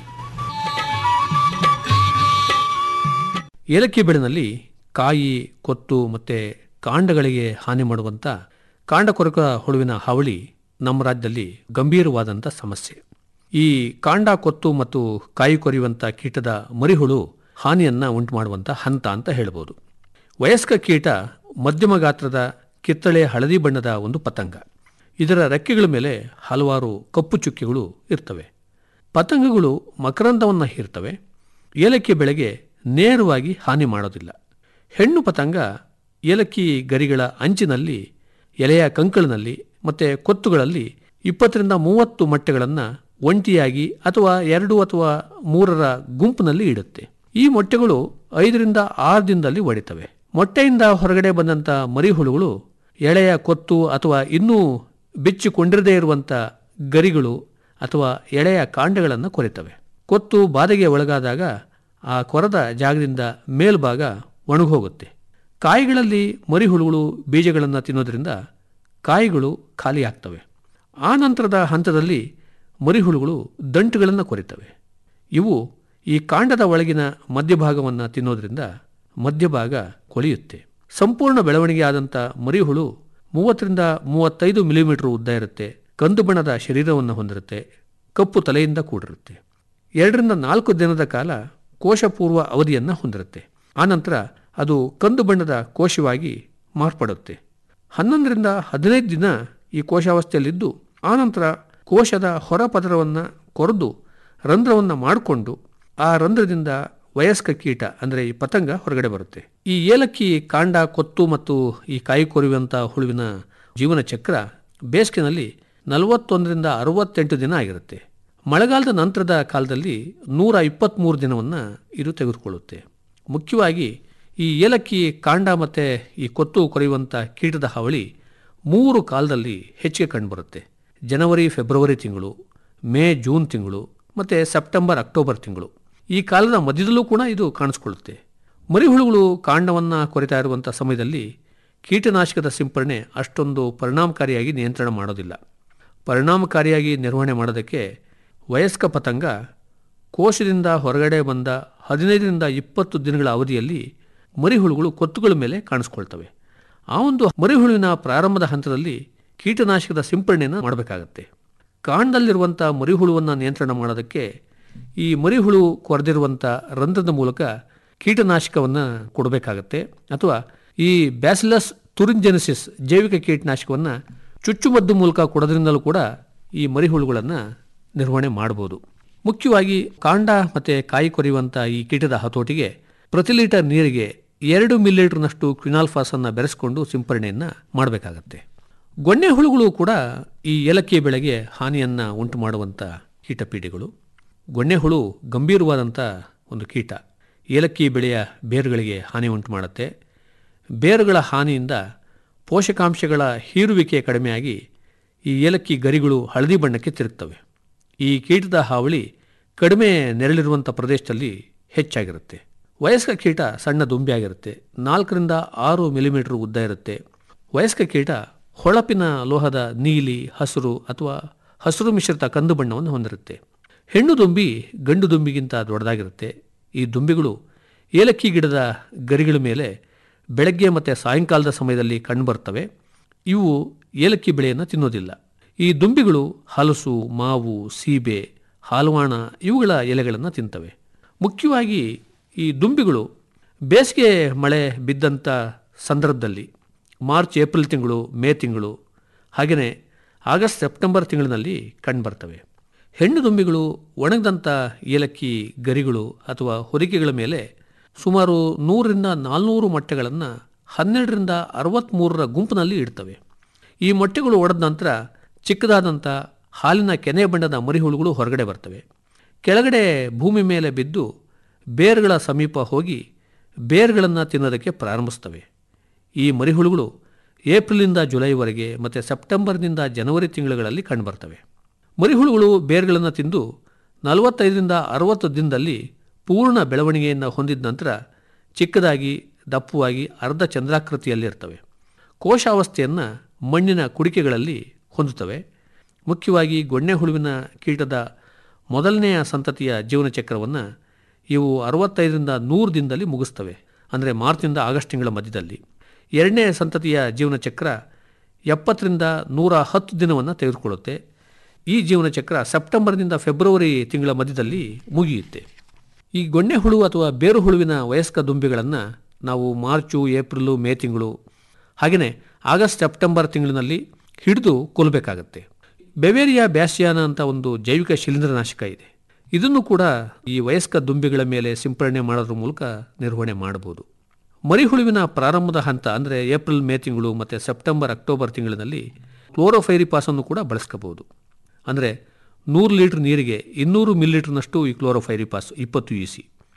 ಏಲಕ್ಕಿ ಬೆಳೆನಲ್ಲಿ ಕಾಯಿ ಕೊತ್ತು ಮತ್ತು ಕಾಂಡಗಳಿಗೆ ಹಾನಿ ಮಾಡುವಂಥ ಕಾಂಡ ಕೊರಕ ಹುಳುವಿನ ಹಾವಳಿ ನಮ್ಮ ರಾಜ್ಯದಲ್ಲಿ ಗಂಭೀರವಾದಂಥ ಸಮಸ್ಯೆ ಈ ಕಾಂಡ ಕೊತ್ತು ಮತ್ತು ಕಾಯಿ ಕೊರೆಯುವಂಥ ಕೀಟದ ಮರಿಹುಳು ಹಾನಿಯನ್ನು ಉಂಟು ಮಾಡುವಂಥ ಹಂತ ಅಂತ ಹೇಳ್ಬೋದು ವಯಸ್ಕ ಕೀಟ ಮಧ್ಯಮ ಗಾತ್ರದ ಕಿತ್ತಳೆ ಹಳದಿ ಬಣ್ಣದ ಒಂದು ಪತಂಗ ಇದರ ರೆಕ್ಕೆಗಳ ಮೇಲೆ ಹಲವಾರು ಕಪ್ಪು ಚುಕ್ಕೆಗಳು ಇರ್ತವೆ ಪತಂಗಗಳು ಮಕರಂದವನ್ನು ಹೀರ್ತವೆ ಏಲಕ್ಕಿ ಬೆಳೆಗೆ ನೇರವಾಗಿ ಹಾನಿ ಮಾಡೋದಿಲ್ಲ ಹೆಣ್ಣು ಪತಂಗ ಏಲಕ್ಕಿ ಗರಿಗಳ ಅಂಚಿನಲ್ಲಿ ಎಲೆಯ ಕಂಕಳಿನಲ್ಲಿ ಮತ್ತು ಕೊತ್ತುಗಳಲ್ಲಿ ಇಪ್ಪತ್ತರಿಂದ ಮೂವತ್ತು ಮೊಟ್ಟೆಗಳನ್ನು ಒಂಟಿಯಾಗಿ ಅಥವಾ ಎರಡು ಅಥವಾ ಮೂರರ ಗುಂಪಿನಲ್ಲಿ ಇಡುತ್ತೆ ಈ ಮೊಟ್ಟೆಗಳು ಐದರಿಂದ ಆರು ದಿನದಲ್ಲಿ ಒಡಿತವೆ ಮೊಟ್ಟೆಯಿಂದ ಹೊರಗಡೆ ಬಂದಂಥ ಮರಿಹುಳುಗಳು ಎಳೆಯ ಕೊತ್ತು ಅಥವಾ ಇನ್ನೂ ಬೆಚ್ಚಿಕೊಂಡಿರದೇ ಇರುವಂಥ ಗರಿಗಳು ಅಥವಾ ಎಳೆಯ ಕಾಂಡಗಳನ್ನು ಕೊರೆತವೆ ಕೊತ್ತು ಬಾಧೆಗೆ ಒಳಗಾದಾಗ ಆ ಕೊರದ ಜಾಗದಿಂದ ಮೇಲ್ಭಾಗ ಒಣಗೋಗುತ್ತೆ ಕಾಯಿಗಳಲ್ಲಿ ಮರಿಹುಳುಗಳು ಬೀಜಗಳನ್ನು ತಿನ್ನೋದ್ರಿಂದ ಕಾಯಿಗಳು ಖಾಲಿಯಾಗ್ತವೆ ಆ ನಂತರದ ಹಂತದಲ್ಲಿ ಮರಿಹುಳುಗಳು ದಂಟುಗಳನ್ನು ಕೊರಿತವೆ ಇವು ಈ ಕಾಂಡದ ಒಳಗಿನ ಮಧ್ಯಭಾಗವನ್ನು ತಿನ್ನೋದ್ರಿಂದ ಮಧ್ಯಭಾಗ ಕೊಳೆಯುತ್ತೆ ಸಂಪೂರ್ಣ ಬೆಳವಣಿಗೆ ಆದಂಥ ಮರಿಹುಳು ಮೂವತ್ತರಿಂದ ಮೂವತ್ತೈದು ಮಿಲಿಮೀಟರ್ ಉದ್ದ ಇರುತ್ತೆ ಕಂದು ಬಣ್ಣದ ಶರೀರವನ್ನು ಹೊಂದಿರುತ್ತೆ ಕಪ್ಪು ತಲೆಯಿಂದ ಕೂಡಿರುತ್ತೆ ಎರಡರಿಂದ ನಾಲ್ಕು ದಿನದ ಕಾಲ ಕೋಶಪೂರ್ವ ಅವಧಿಯನ್ನು ಹೊಂದಿರುತ್ತೆ ಆನಂತರ ಅದು ಕಂದು ಬಣ್ಣದ ಕೋಶವಾಗಿ ಮಾರ್ಪಡುತ್ತೆ ಹನ್ನೊಂದರಿಂದ ಹದಿನೈದು ದಿನ ಈ ಕೋಶಾವಸ್ಥೆಯಲ್ಲಿದ್ದು ಆನಂತರ ಕೋಶದ ಹೊರಪದರವನ್ನು ಕೊರೆದು ರಂಧ್ರವನ್ನು ಮಾಡಿಕೊಂಡು ಆ ರಂಧ್ರದಿಂದ ವಯಸ್ಕ ಕೀಟ ಅಂದರೆ ಈ ಪತಂಗ ಹೊರಗಡೆ ಬರುತ್ತೆ ಈ ಏಲಕ್ಕಿ ಕಾಂಡ ಕೊತ್ತು ಮತ್ತು ಈ ಕಾಯಿ ಕೊರಿಯುವಂಥ ಹುಳುವಿನ ಜೀವನ ಚಕ್ರ ಬೇಸಿಗೆನಲ್ಲಿ ನಲವತ್ತೊಂದರಿಂದ ಅರವತ್ತೆಂಟು ದಿನ ಆಗಿರುತ್ತೆ ಮಳೆಗಾಲದ ನಂತರದ ಕಾಲದಲ್ಲಿ ನೂರ ಇಪ್ಪತ್ತ್ಮೂರು ದಿನವನ್ನು ಇದು ತೆಗೆದುಕೊಳ್ಳುತ್ತೆ ಮುಖ್ಯವಾಗಿ ಈ ಏಲಕ್ಕಿ ಕಾಂಡ ಮತ್ತು ಈ ಕೊತ್ತು ಕೊರೆಯುವಂಥ ಕೀಟದ ಹಾವಳಿ ಮೂರು ಕಾಲದಲ್ಲಿ ಹೆಚ್ಚಿಗೆ ಕಂಡುಬರುತ್ತೆ ಜನವರಿ ಫೆಬ್ರವರಿ ತಿಂಗಳು ಮೇ ಜೂನ್ ತಿಂಗಳು ಮತ್ತು ಸೆಪ್ಟೆಂಬರ್ ಅಕ್ಟೋಬರ್ ತಿಂಗಳು ಈ ಕಾಲದ ಮಧ್ಯದಲ್ಲೂ ಕೂಡ ಇದು ಕಾಣಿಸ್ಕೊಳ್ಳುತ್ತೆ ಮರಿಹುಳುಗಳು ಕಾಂಡವನ್ನು ಕೊರಿತಾ ಇರುವಂಥ ಸಮಯದಲ್ಲಿ ಕೀಟನಾಶಕದ ಸಿಂಪರಣೆ ಅಷ್ಟೊಂದು ಪರಿಣಾಮಕಾರಿಯಾಗಿ ನಿಯಂತ್ರಣ ಮಾಡೋದಿಲ್ಲ ಪರಿಣಾಮಕಾರಿಯಾಗಿ ನಿರ್ವಹಣೆ ಮಾಡೋದಕ್ಕೆ ವಯಸ್ಕ ಪತಂಗ ಕೋಶದಿಂದ ಹೊರಗಡೆ ಬಂದ ಹದಿನೈದರಿಂದ ಇಪ್ಪತ್ತು ದಿನಗಳ ಅವಧಿಯಲ್ಲಿ ಮರಿಹುಳುಗಳು ಕೊತ್ತುಗಳ ಮೇಲೆ ಕಾಣಿಸ್ಕೊಳ್ತವೆ ಆ ಒಂದು ಮರಿಹುಳುವಿನ ಪ್ರಾರಂಭದ ಹಂತದಲ್ಲಿ ಕೀಟನಾಶಕದ ಸಿಂಪರಣೆಯನ್ನು ಮಾಡಬೇಕಾಗತ್ತೆ ಕಾಂಡದಲ್ಲಿರುವಂಥ ಮರಿಹುಳುವನ್ನು ನಿಯಂತ್ರಣ ಮಾಡೋದಕ್ಕೆ ಈ ಮರಿಹುಳು ಕೊರೆದಿರುವಂಥ ರಂಧ್ರದ ಮೂಲಕ ಕೀಟನಾಶಕವನ್ನು ಕೊಡಬೇಕಾಗತ್ತೆ ಅಥವಾ ಈ ಬ್ಯಾಸಿಲಸ್ ತುರಿಂಜೆನಿಸಿಸ್ ಜೈವಿಕ ಕೀಟನಾಶಕವನ್ನು ಚುಚ್ಚುಮದ್ದು ಮೂಲಕ ಕೊಡೋದ್ರಿಂದಲೂ ಕೂಡ ಈ ಮರಿಹುಳುಗಳನ್ನು ನಿರ್ವಹಣೆ ಮಾಡ್ಬೋದು ಮುಖ್ಯವಾಗಿ ಕಾಂಡ ಮತ್ತು ಕಾಯಿ ಕೊರೆಯುವಂಥ ಈ ಕೀಟದ ಹತೋಟಿಗೆ ಪ್ರತಿ ಲೀಟರ್ ನೀರಿಗೆ ಎರಡು ಮಿಲಿಲೀಟರ್ನಷ್ಟು ಕ್ವಿನಾಲ್ಫಾಸನ್ನು ಬೆರೆಸ್ಕೊಂಡು ಸಿಂಪರಣೆಯನ್ನು ಮಾಡಬೇಕಾಗತ್ತೆ ಗೊಣ್ಣೆ ಹುಳುಗಳು ಕೂಡ ಈ ಏಲಕ್ಕಿ ಬೆಳೆಗೆ ಹಾನಿಯನ್ನು ಉಂಟು ಮಾಡುವಂಥ ಕೀಟಪೀಡೆಗಳು ಗೊಣ್ಣೆ ಹುಳು ಗಂಭೀರವಾದಂಥ ಒಂದು ಕೀಟ ಏಲಕ್ಕಿ ಬೆಳೆಯ ಬೇರುಗಳಿಗೆ ಹಾನಿ ಉಂಟು ಮಾಡುತ್ತೆ ಬೇರುಗಳ ಹಾನಿಯಿಂದ ಪೋಷಕಾಂಶಗಳ ಹೀರುವಿಕೆ ಕಡಿಮೆಯಾಗಿ ಈ ಏಲಕ್ಕಿ ಗರಿಗಳು ಹಳದಿ ಬಣ್ಣಕ್ಕೆ ತಿರುಗ್ತವೆ ಈ ಕೀಟದ ಹಾವಳಿ ಕಡಿಮೆ ನೆರಳಿರುವಂಥ ಪ್ರದೇಶದಲ್ಲಿ ಹೆಚ್ಚಾಗಿರುತ್ತೆ ವಯಸ್ಕ ಕೀಟ ಸಣ್ಣ ದುಂಬಿಯಾಗಿರುತ್ತೆ ನಾಲ್ಕರಿಂದ ಆರು ಮಿಲಿಮೀಟರ್ ಉದ್ದ ಇರುತ್ತೆ ವಯಸ್ಕ ಕೀಟ ಹೊಳಪಿನ ಲೋಹದ ನೀಲಿ ಹಸಿರು ಅಥವಾ ಹಸಿರು ಮಿಶ್ರಿತ ಕಂದು ಬಣ್ಣವನ್ನು ಹೊಂದಿರುತ್ತೆ ಹೆಣ್ಣು ದುಂಬಿ ಗಂಡು ದುಂಬಿಗಿಂತ ದೊಡ್ಡದಾಗಿರುತ್ತೆ ಈ ದುಂಬಿಗಳು ಏಲಕ್ಕಿ ಗಿಡದ ಗರಿಗಳ ಮೇಲೆ ಬೆಳಗ್ಗೆ ಮತ್ತು ಸಾಯಂಕಾಲದ ಸಮಯದಲ್ಲಿ ಕಂಡುಬರ್ತವೆ ಇವು ಏಲಕ್ಕಿ ಬೆಳೆಯನ್ನು ತಿನ್ನೋದಿಲ್ಲ ಈ ದುಂಬಿಗಳು ಹಲಸು ಮಾವು ಸೀಬೆ ಹಾಲುವಾಣ ಇವುಗಳ ಎಲೆಗಳನ್ನು ತಿಂತವೆ ಮುಖ್ಯವಾಗಿ ಈ ದುಂಬಿಗಳು ಬೇಸಿಗೆ ಮಳೆ ಬಿದ್ದಂಥ ಸಂದರ್ಭದಲ್ಲಿ ಮಾರ್ಚ್ ಏಪ್ರಿಲ್ ತಿಂಗಳು ಮೇ ತಿಂಗಳು ಹಾಗೆಯೇ ಆಗಸ್ಟ್ ಸೆಪ್ಟೆಂಬರ್ ತಿಂಗಳಿನಲ್ಲಿ ಕಂಡುಬರ್ತವೆ ಹೆಣ್ಣು ದುಂಬಿಗಳು ಒಣಗದಂಥ ಏಲಕ್ಕಿ ಗರಿಗಳು ಅಥವಾ ಹೊದಿಕೆಗಳ ಮೇಲೆ ಸುಮಾರು ನೂರರಿಂದ ನಾಲ್ನೂರು ಮೊಟ್ಟೆಗಳನ್ನು ಹನ್ನೆರಡರಿಂದ ಅರವತ್ತ್ಮೂರರ ಗುಂಪಿನಲ್ಲಿ ಇಡ್ತವೆ ಈ ಮೊಟ್ಟೆಗಳು ಒಡೆದ ನಂತರ ಚಿಕ್ಕದಾದಂಥ ಹಾಲಿನ ಕೆನೆ ಬಣ್ಣದ ಮರಿಹುಳುಗಳು ಹೊರಗಡೆ ಬರ್ತವೆ ಕೆಳಗಡೆ ಭೂಮಿ ಮೇಲೆ ಬಿದ್ದು ಬೇರುಗಳ ಸಮೀಪ ಹೋಗಿ ಬೇರುಗಳನ್ನು ತಿನ್ನೋದಕ್ಕೆ ಪ್ರಾರಂಭಿಸ್ತವೆ ಈ ಮರಿಹುಳುಗಳು ಏಪ್ರಿಲಿಂದ ಜುಲೈವರೆಗೆ ಮತ್ತು ಸೆಪ್ಟೆಂಬರ್ನಿಂದ ಜನವರಿ ತಿಂಗಳುಗಳಲ್ಲಿ ಕಂಡುಬರ್ತವೆ ಮರಿಹುಳುಗಳು ಬೇರುಗಳನ್ನು ತಿಂದು ನಲವತ್ತೈದರಿಂದ ಅರವತ್ತು ದಿನದಲ್ಲಿ ಪೂರ್ಣ ಬೆಳವಣಿಗೆಯನ್ನು ಹೊಂದಿದ ನಂತರ ಚಿಕ್ಕದಾಗಿ ದಪ್ಪವಾಗಿ ಅರ್ಧ ಚಂದ್ರಾಕೃತಿಯಲ್ಲಿರ್ತವೆ ಕೋಶಾವಸ್ಥೆಯನ್ನು ಮಣ್ಣಿನ ಕುಡಿಕೆಗಳಲ್ಲಿ ಹೊಂದುತ್ತವೆ ಮುಖ್ಯವಾಗಿ ಗೊಣ್ಣೆ ಹುಳುವಿನ ಕೀಟದ ಮೊದಲನೆಯ ಸಂತತಿಯ ಜೀವನ ಚಕ್ರವನ್ನು ಇವು ಅರವತ್ತೈದರಿಂದ ನೂರು ದಿನದಲ್ಲಿ ಮುಗಿಸ್ತವೆ ಅಂದರೆ ಮಾರ್ಚ್ನಿಂದ ಆಗಸ್ಟ್ ತಿಂಗಳ ಮಧ್ಯದಲ್ಲಿ ಎರಡನೇ ಸಂತತಿಯ ಜೀವನ ಚಕ್ರ ಎಪ್ಪತ್ತರಿಂದ ನೂರ ಹತ್ತು ದಿನವನ್ನು ತೆಗೆದುಕೊಳ್ಳುತ್ತೆ ಈ ಜೀವನ ಚಕ್ರ ಸೆಪ್ಟೆಂಬರ್ನಿಂದ ಫೆಬ್ರವರಿ ತಿಂಗಳ ಮಧ್ಯದಲ್ಲಿ ಮುಗಿಯುತ್ತೆ ಈ ಗೊಣ್ಣೆ ಹುಳು ಅಥವಾ ಬೇರು ಹುಳುವಿನ ವಯಸ್ಕ ದುಂಬಿಗಳನ್ನು ನಾವು ಮಾರ್ಚು ಏಪ್ರಿಲು ಮೇ ತಿಂಗಳು ಹಾಗೆಯೇ ಆಗಸ್ಟ್ ಸೆಪ್ಟೆಂಬರ್ ತಿಂಗಳಿನಲ್ಲಿ ಹಿಡಿದು ಕೊಲ್ಲಬೇಕಾಗತ್ತೆ ಬೆವೇರಿಯಾ ಬ್ಯಾಸಿಯಾನ ಅಂತ ಒಂದು ಜೈವಿಕ ಶಿಲೀಂಧ್ರನಾಶಕ ಇದೆ ಇದನ್ನು ಕೂಡ ಈ ವಯಸ್ಕ ದುಂಬಿಗಳ ಮೇಲೆ ಸಿಂಪರಣೆ ಮಾಡೋದ್ರ ಮೂಲಕ ನಿರ್ವಹಣೆ ಮಾಡಬಹುದು ಮರಿಹುಳುವಿನ ಪ್ರಾರಂಭದ ಹಂತ ಅಂದರೆ ಏಪ್ರಿಲ್ ಮೇ ತಿಂಗಳು ಮತ್ತು ಸೆಪ್ಟೆಂಬರ್ ಅಕ್ಟೋಬರ್ ತಿಂಗಳಿನಲ್ಲಿ ಕ್ಲೋರೋಫೈರಿಪಾಸನ್ನು ಕೂಡ ಬಳಸ್ಕೋಬಹುದು ಅಂದರೆ ನೂರು ಲೀಟರ್ ನೀರಿಗೆ ಇನ್ನೂರು ಮಿಲಿಲೀಟರ್ನಷ್ಟು ಈ ಕ್ಲೋರೋಫೈರಿಪಾಸ್ ಇಪ್ಪತ್ತು ಇ ಸಿ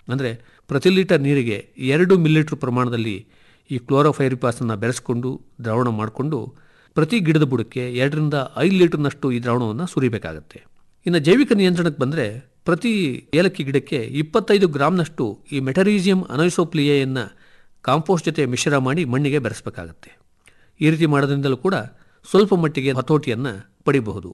ಅಂದರೆ ಪ್ರತಿ ಲೀಟರ್ ನೀರಿಗೆ ಎರಡು ಮಿಲಿಲೀಟರ್ ಪ್ರಮಾಣದಲ್ಲಿ ಈ ಕ್ಲೋರೋಫೈರಿಪಾಸನ್ನು ಬೆರೆಸ್ಕೊಂಡು ದ್ರಾವಣ ಮಾಡಿಕೊಂಡು ಪ್ರತಿ ಗಿಡದ ಬುಡಕ್ಕೆ ಎರಡರಿಂದ ಐದು ಲೀಟರ್ನಷ್ಟು ಈ ದ್ರಾವಣವನ್ನು ಸುರಿಬೇಕಾಗತ್ತೆ ಇನ್ನು ಜೈವಿಕ ನಿಯಂತ್ರಣಕ್ಕೆ ಬಂದರೆ ಪ್ರತಿ ಏಲಕ್ಕಿ ಗಿಡಕ್ಕೆ ಇಪ್ಪತ್ತೈದು ಗ್ರಾಮ್ನಷ್ಟು ಈ ಮೆಟರೀಸಿಯಂ ಅನೈಸೋಪ್ಲಿಯೆಯನ್ನು ಕಾಂಪೋಸ್ಟ್ ಜೊತೆ ಮಿಶ್ರ ಮಾಡಿ ಮಣ್ಣಿಗೆ ಬೆರೆಸಬೇಕಾಗತ್ತೆ ಈ ರೀತಿ ಮಾಡೋದ್ರಿಂದಲೂ ಕೂಡ ಸ್ವಲ್ಪ ಮಟ್ಟಿಗೆ ಹತೋಟಿಯನ್ನು ಪಡಿಬಹುದು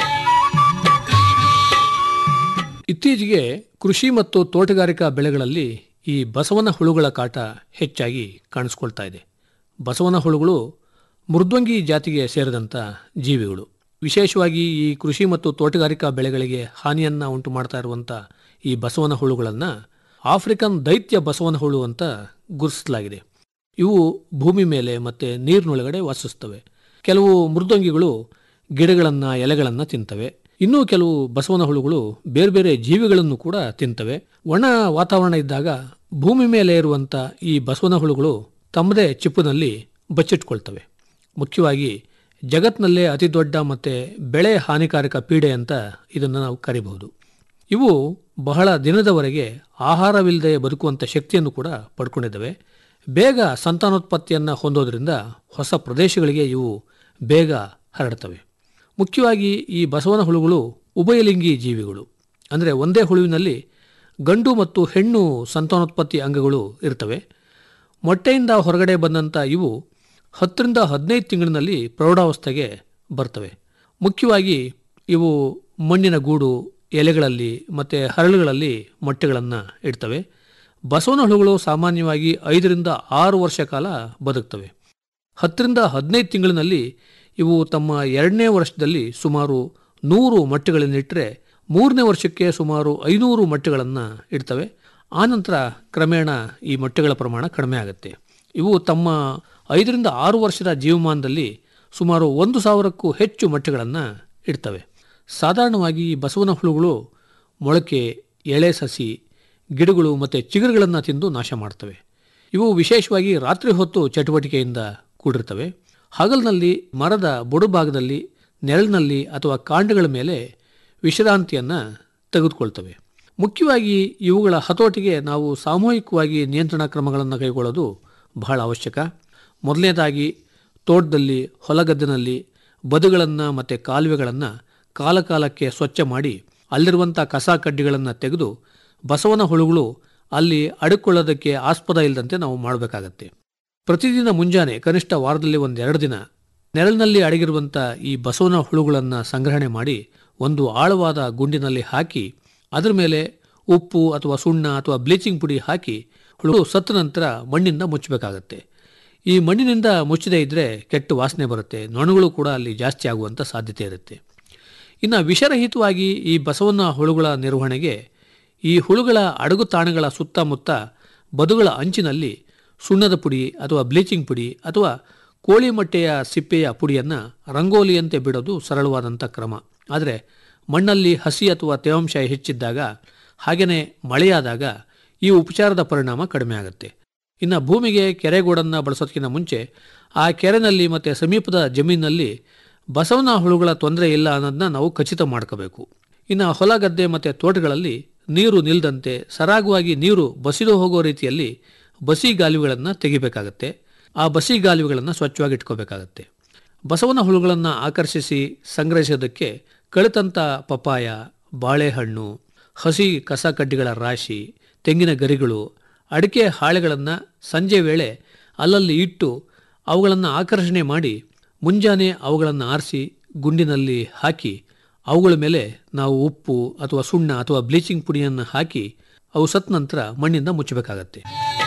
ಇತ್ತೀಚೆಗೆ ಕೃಷಿ ಮತ್ತು ತೋಟಗಾರಿಕಾ ಬೆಳೆಗಳಲ್ಲಿ ಈ ಬಸವನ ಹುಳುಗಳ ಕಾಟ ಹೆಚ್ಚಾಗಿ ಕಾಣಿಸ್ಕೊಳ್ತಾ ಇದೆ ಬಸವನ ಹುಳುಗಳು ಮೃದ್ವಂಗಿ ಜಾತಿಗೆ ಸೇರಿದಂಥ ಜೀವಿಗಳು ವಿಶೇಷವಾಗಿ ಈ ಕೃಷಿ ಮತ್ತು ತೋಟಗಾರಿಕಾ ಬೆಳೆಗಳಿಗೆ ಹಾನಿಯನ್ನು ಉಂಟು ಮಾಡ್ತಾ ಇರುವಂಥ ಈ ಬಸವನ ಹುಳುಗಳನ್ನು ಆಫ್ರಿಕನ್ ದೈತ್ಯ ಬಸವನ ಹುಳು ಅಂತ ಗುರುತಿಸಲಾಗಿದೆ ಇವು ಭೂಮಿ ಮೇಲೆ ಮತ್ತು ನೀರಿನೊಳಗಡೆ ವಾಸಿಸ್ತವೆ ಕೆಲವು ಮೃದ್ವಂಗಿಗಳು ಗಿಡಗಳನ್ನು ಎಲೆಗಳನ್ನು ತಿಂತವೆ ಇನ್ನೂ ಕೆಲವು ಬಸವನ ಹುಳುಗಳು ಬೇರೆ ಬೇರೆ ಜೀವಿಗಳನ್ನು ಕೂಡ ತಿಂತವೆ ಒಣ ವಾತಾವರಣ ಇದ್ದಾಗ ಭೂಮಿ ಮೇಲೆ ಇರುವಂಥ ಈ ಬಸವನ ಹುಳುಗಳು ತಮ್ಮದೇ ಚಿಪ್ಪಿನಲ್ಲಿ ಬಚ್ಚಿಟ್ಕೊಳ್ತವೆ ಮುಖ್ಯವಾಗಿ ಜಗತ್ತಿನಲ್ಲೇ ಅತಿ ದೊಡ್ಡ ಮತ್ತು ಬೆಳೆ ಹಾನಿಕಾರಕ ಪೀಡೆ ಅಂತ ಇದನ್ನು ನಾವು ಕರಿಬಹುದು ಇವು ಬಹಳ ದಿನದವರೆಗೆ ಆಹಾರವಿಲ್ಲದೆ ಬದುಕುವಂಥ ಶಕ್ತಿಯನ್ನು ಕೂಡ ಪಡ್ಕೊಂಡಿದ್ದಾವೆ ಬೇಗ ಸಂತಾನೋತ್ಪತ್ತಿಯನ್ನು ಹೊಂದೋದ್ರಿಂದ ಹೊಸ ಪ್ರದೇಶಗಳಿಗೆ ಇವು ಬೇಗ ಹರಡ್ತವೆ ಮುಖ್ಯವಾಗಿ ಈ ಬಸವನ ಹುಳುಗಳು ಉಭಯಲಿಂಗಿ ಜೀವಿಗಳು ಅಂದರೆ ಒಂದೇ ಹುಳುವಿನಲ್ಲಿ ಗಂಡು ಮತ್ತು ಹೆಣ್ಣು ಸಂತಾನೋತ್ಪತ್ತಿ ಅಂಗಗಳು ಇರ್ತವೆ ಮೊಟ್ಟೆಯಿಂದ ಹೊರಗಡೆ ಬಂದಂಥ ಇವು ಹತ್ತರಿಂದ ಹದಿನೈದು ತಿಂಗಳಿನಲ್ಲಿ ಪ್ರೌಢಾವಸ್ಥೆಗೆ ಬರ್ತವೆ ಮುಖ್ಯವಾಗಿ ಇವು ಮಣ್ಣಿನ ಗೂಡು ಎಲೆಗಳಲ್ಲಿ ಮತ್ತು ಹರಳುಗಳಲ್ಲಿ ಮೊಟ್ಟೆಗಳನ್ನು ಇಡ್ತವೆ ಬಸವನ ಹುಳುಗಳು ಸಾಮಾನ್ಯವಾಗಿ ಐದರಿಂದ ಆರು ವರ್ಷ ಕಾಲ ಬದುಕ್ತವೆ ಹತ್ತರಿಂದ ಹದಿನೈದು ತಿಂಗಳಿನಲ್ಲಿ ಇವು ತಮ್ಮ ಎರಡನೇ ವರ್ಷದಲ್ಲಿ ಸುಮಾರು ನೂರು ಮೊಟ್ಟೆಗಳನ್ನಿಟ್ಟರೆ ಮೂರನೇ ವರ್ಷಕ್ಕೆ ಸುಮಾರು ಐನೂರು ಮೊಟ್ಟೆಗಳನ್ನು ಇಡ್ತವೆ ಆನಂತರ ಕ್ರಮೇಣ ಈ ಮೊಟ್ಟೆಗಳ ಪ್ರಮಾಣ ಕಡಿಮೆ ಆಗುತ್ತೆ ಇವು ತಮ್ಮ ಐದರಿಂದ ಆರು ವರ್ಷದ ಜೀವಮಾನದಲ್ಲಿ ಸುಮಾರು ಒಂದು ಸಾವಿರಕ್ಕೂ ಹೆಚ್ಚು ಮೊಟ್ಟೆಗಳನ್ನು ಇಡ್ತವೆ ಸಾಧಾರಣವಾಗಿ ಈ ಬಸವನ ಹುಳುಗಳು ಮೊಳಕೆ ಎಳೆ ಸಸಿ ಗಿಡಗಳು ಮತ್ತು ಚಿಗುರುಗಳನ್ನು ತಿಂದು ನಾಶ ಮಾಡ್ತವೆ ಇವು ವಿಶೇಷವಾಗಿ ರಾತ್ರಿ ಹೊತ್ತು ಚಟುವಟಿಕೆಯಿಂದ ಕೂಡಿರ್ತವೆ ಹಗಲಿನಲ್ಲಿ ಮರದ ಬುಡುಭಾಗದಲ್ಲಿ ನೆರಳಿನಲ್ಲಿ ಅಥವಾ ಕಾಂಡಗಳ ಮೇಲೆ ವಿಶ್ರಾಂತಿಯನ್ನು ತೆಗೆದುಕೊಳ್ತವೆ ಮುಖ್ಯವಾಗಿ ಇವುಗಳ ಹತೋಟಿಗೆ ನಾವು ಸಾಮೂಹಿಕವಾಗಿ ನಿಯಂತ್ರಣ ಕ್ರಮಗಳನ್ನು ಕೈಗೊಳ್ಳೋದು ಬಹಳ ಅವಶ್ಯಕ ಮೊದಲನೇದಾಗಿ ತೋಟದಲ್ಲಿ ಹೊಲಗದ್ದಿನಲ್ಲಿ ಬದುಗಳನ್ನು ಮತ್ತು ಕಾಲುವೆಗಳನ್ನು ಕಾಲಕಾಲಕ್ಕೆ ಸ್ವಚ್ಛ ಮಾಡಿ ಅಲ್ಲಿರುವಂಥ ಕಸ ಕಡ್ಡಿಗಳನ್ನು ತೆಗೆದು ಬಸವನ ಹುಳುಗಳು ಅಲ್ಲಿ ಅಡುಕೊಳ್ಳೋದಕ್ಕೆ ಆಸ್ಪದ ಇಲ್ಲದಂತೆ ನಾವು ಮಾಡಬೇಕಾಗತ್ತೆ ಪ್ರತಿದಿನ ಮುಂಜಾನೆ ಕನಿಷ್ಠ ವಾರದಲ್ಲಿ ಒಂದೆರಡು ದಿನ ನೆರಳಿನಲ್ಲಿ ಅಡಗಿರುವಂಥ ಈ ಬಸವನ ಹುಳುಗಳನ್ನು ಸಂಗ್ರಹಣೆ ಮಾಡಿ ಒಂದು ಆಳವಾದ ಗುಂಡಿನಲ್ಲಿ ಹಾಕಿ ಅದರ ಮೇಲೆ ಉಪ್ಪು ಅಥವಾ ಸುಣ್ಣ ಅಥವಾ ಬ್ಲೀಚಿಂಗ್ ಪುಡಿ ಹಾಕಿ ಹುಳು ಸತ್ತ ನಂತರ ಮಣ್ಣಿಂದ ಮುಚ್ಚಬೇಕಾಗತ್ತೆ ಈ ಮಣ್ಣಿನಿಂದ ಮುಚ್ಚದೇ ಇದ್ದರೆ ಕೆಟ್ಟ ವಾಸನೆ ಬರುತ್ತೆ ನೊಣಗಳು ಕೂಡ ಅಲ್ಲಿ ಜಾಸ್ತಿ ಆಗುವಂಥ ಸಾಧ್ಯತೆ ಇರುತ್ತೆ ಇನ್ನು ವಿಷರಹಿತವಾಗಿ ಈ ಬಸವನ ಹುಳುಗಳ ನಿರ್ವಹಣೆಗೆ ಈ ಹುಳುಗಳ ಅಡಗು ತಾಣಗಳ ಸುತ್ತಮುತ್ತ ಬದುಗಳ ಅಂಚಿನಲ್ಲಿ ಸುಣ್ಣದ ಪುಡಿ ಅಥವಾ ಬ್ಲೀಚಿಂಗ್ ಪುಡಿ ಅಥವಾ ಕೋಳಿ ಮೊಟ್ಟೆಯ ಸಿಪ್ಪೆಯ ಪುಡಿಯನ್ನು ರಂಗೋಲಿಯಂತೆ ಬಿಡೋದು ಸರಳವಾದಂಥ ಕ್ರಮ ಆದರೆ ಮಣ್ಣಲ್ಲಿ ಹಸಿ ಅಥವಾ ತೇವಾಂಶ ಹೆಚ್ಚಿದ್ದಾಗ ಹಾಗೆಯೇ ಮಳೆಯಾದಾಗ ಈ ಉಪಚಾರದ ಪರಿಣಾಮ ಕಡಿಮೆ ಆಗುತ್ತೆ ಇನ್ನು ಭೂಮಿಗೆ ಕೆರೆಗೋಡನ್ನು ಬಳಸೋದಕ್ಕಿಂತ ಮುಂಚೆ ಆ ಕೆರೆನಲ್ಲಿ ಮತ್ತು ಸಮೀಪದ ಜಮೀನಿನಲ್ಲಿ ಬಸವನ ಹುಳುಗಳ ತೊಂದರೆ ಇಲ್ಲ ಅನ್ನೋದನ್ನ ನಾವು ಖಚಿತ ಮಾಡ್ಕೋಬೇಕು ಇನ್ನು ಹೊಲ ಗದ್ದೆ ಮತ್ತು ತೋಟಗಳಲ್ಲಿ ನೀರು ನಿಲ್ಲದಂತೆ ಸರಾಗವಾಗಿ ನೀರು ಬಸಿದು ಹೋಗೋ ರೀತಿಯಲ್ಲಿ ಬಸಿ ಗಾಲಿಗಳನ್ನು ತೆಗಿಬೇಕಾಗತ್ತೆ ಆ ಬಸಿ ಗಾಲಿಗಳನ್ನು ಸ್ವಚ್ಛವಾಗಿ ಇಟ್ಕೋಬೇಕಾಗತ್ತೆ ಬಸವನ ಹುಳುಗಳನ್ನು ಆಕರ್ಷಿಸಿ ಸಂಗ್ರಹಿಸೋದಕ್ಕೆ ಕಳಿತಂಥ ಪಪಾಯ ಬಾಳೆಹಣ್ಣು ಹಸಿ ಕಸ ಕಡ್ಡಿಗಳ ರಾಶಿ ತೆಂಗಿನ ಗರಿಗಳು ಅಡಿಕೆ ಹಾಳೆಗಳನ್ನು ಸಂಜೆ ವೇಳೆ ಅಲ್ಲಲ್ಲಿ ಇಟ್ಟು ಅವುಗಳನ್ನು ಆಕರ್ಷಣೆ ಮಾಡಿ ಮುಂಜಾನೆ ಅವುಗಳನ್ನು ಆರಿಸಿ ಗುಂಡಿನಲ್ಲಿ ಹಾಕಿ ಅವುಗಳ ಮೇಲೆ ನಾವು ಉಪ್ಪು ಅಥವಾ ಸುಣ್ಣ ಅಥವಾ ಬ್ಲೀಚಿಂಗ್ ಪುಡಿಯನ್ನು ಹಾಕಿ ಅವು ಸತ್ತ ನಂತರ ಮಣ್ಣಿಂದ ಮುಚ್ಚಬೇಕಾಗತ್ತೆ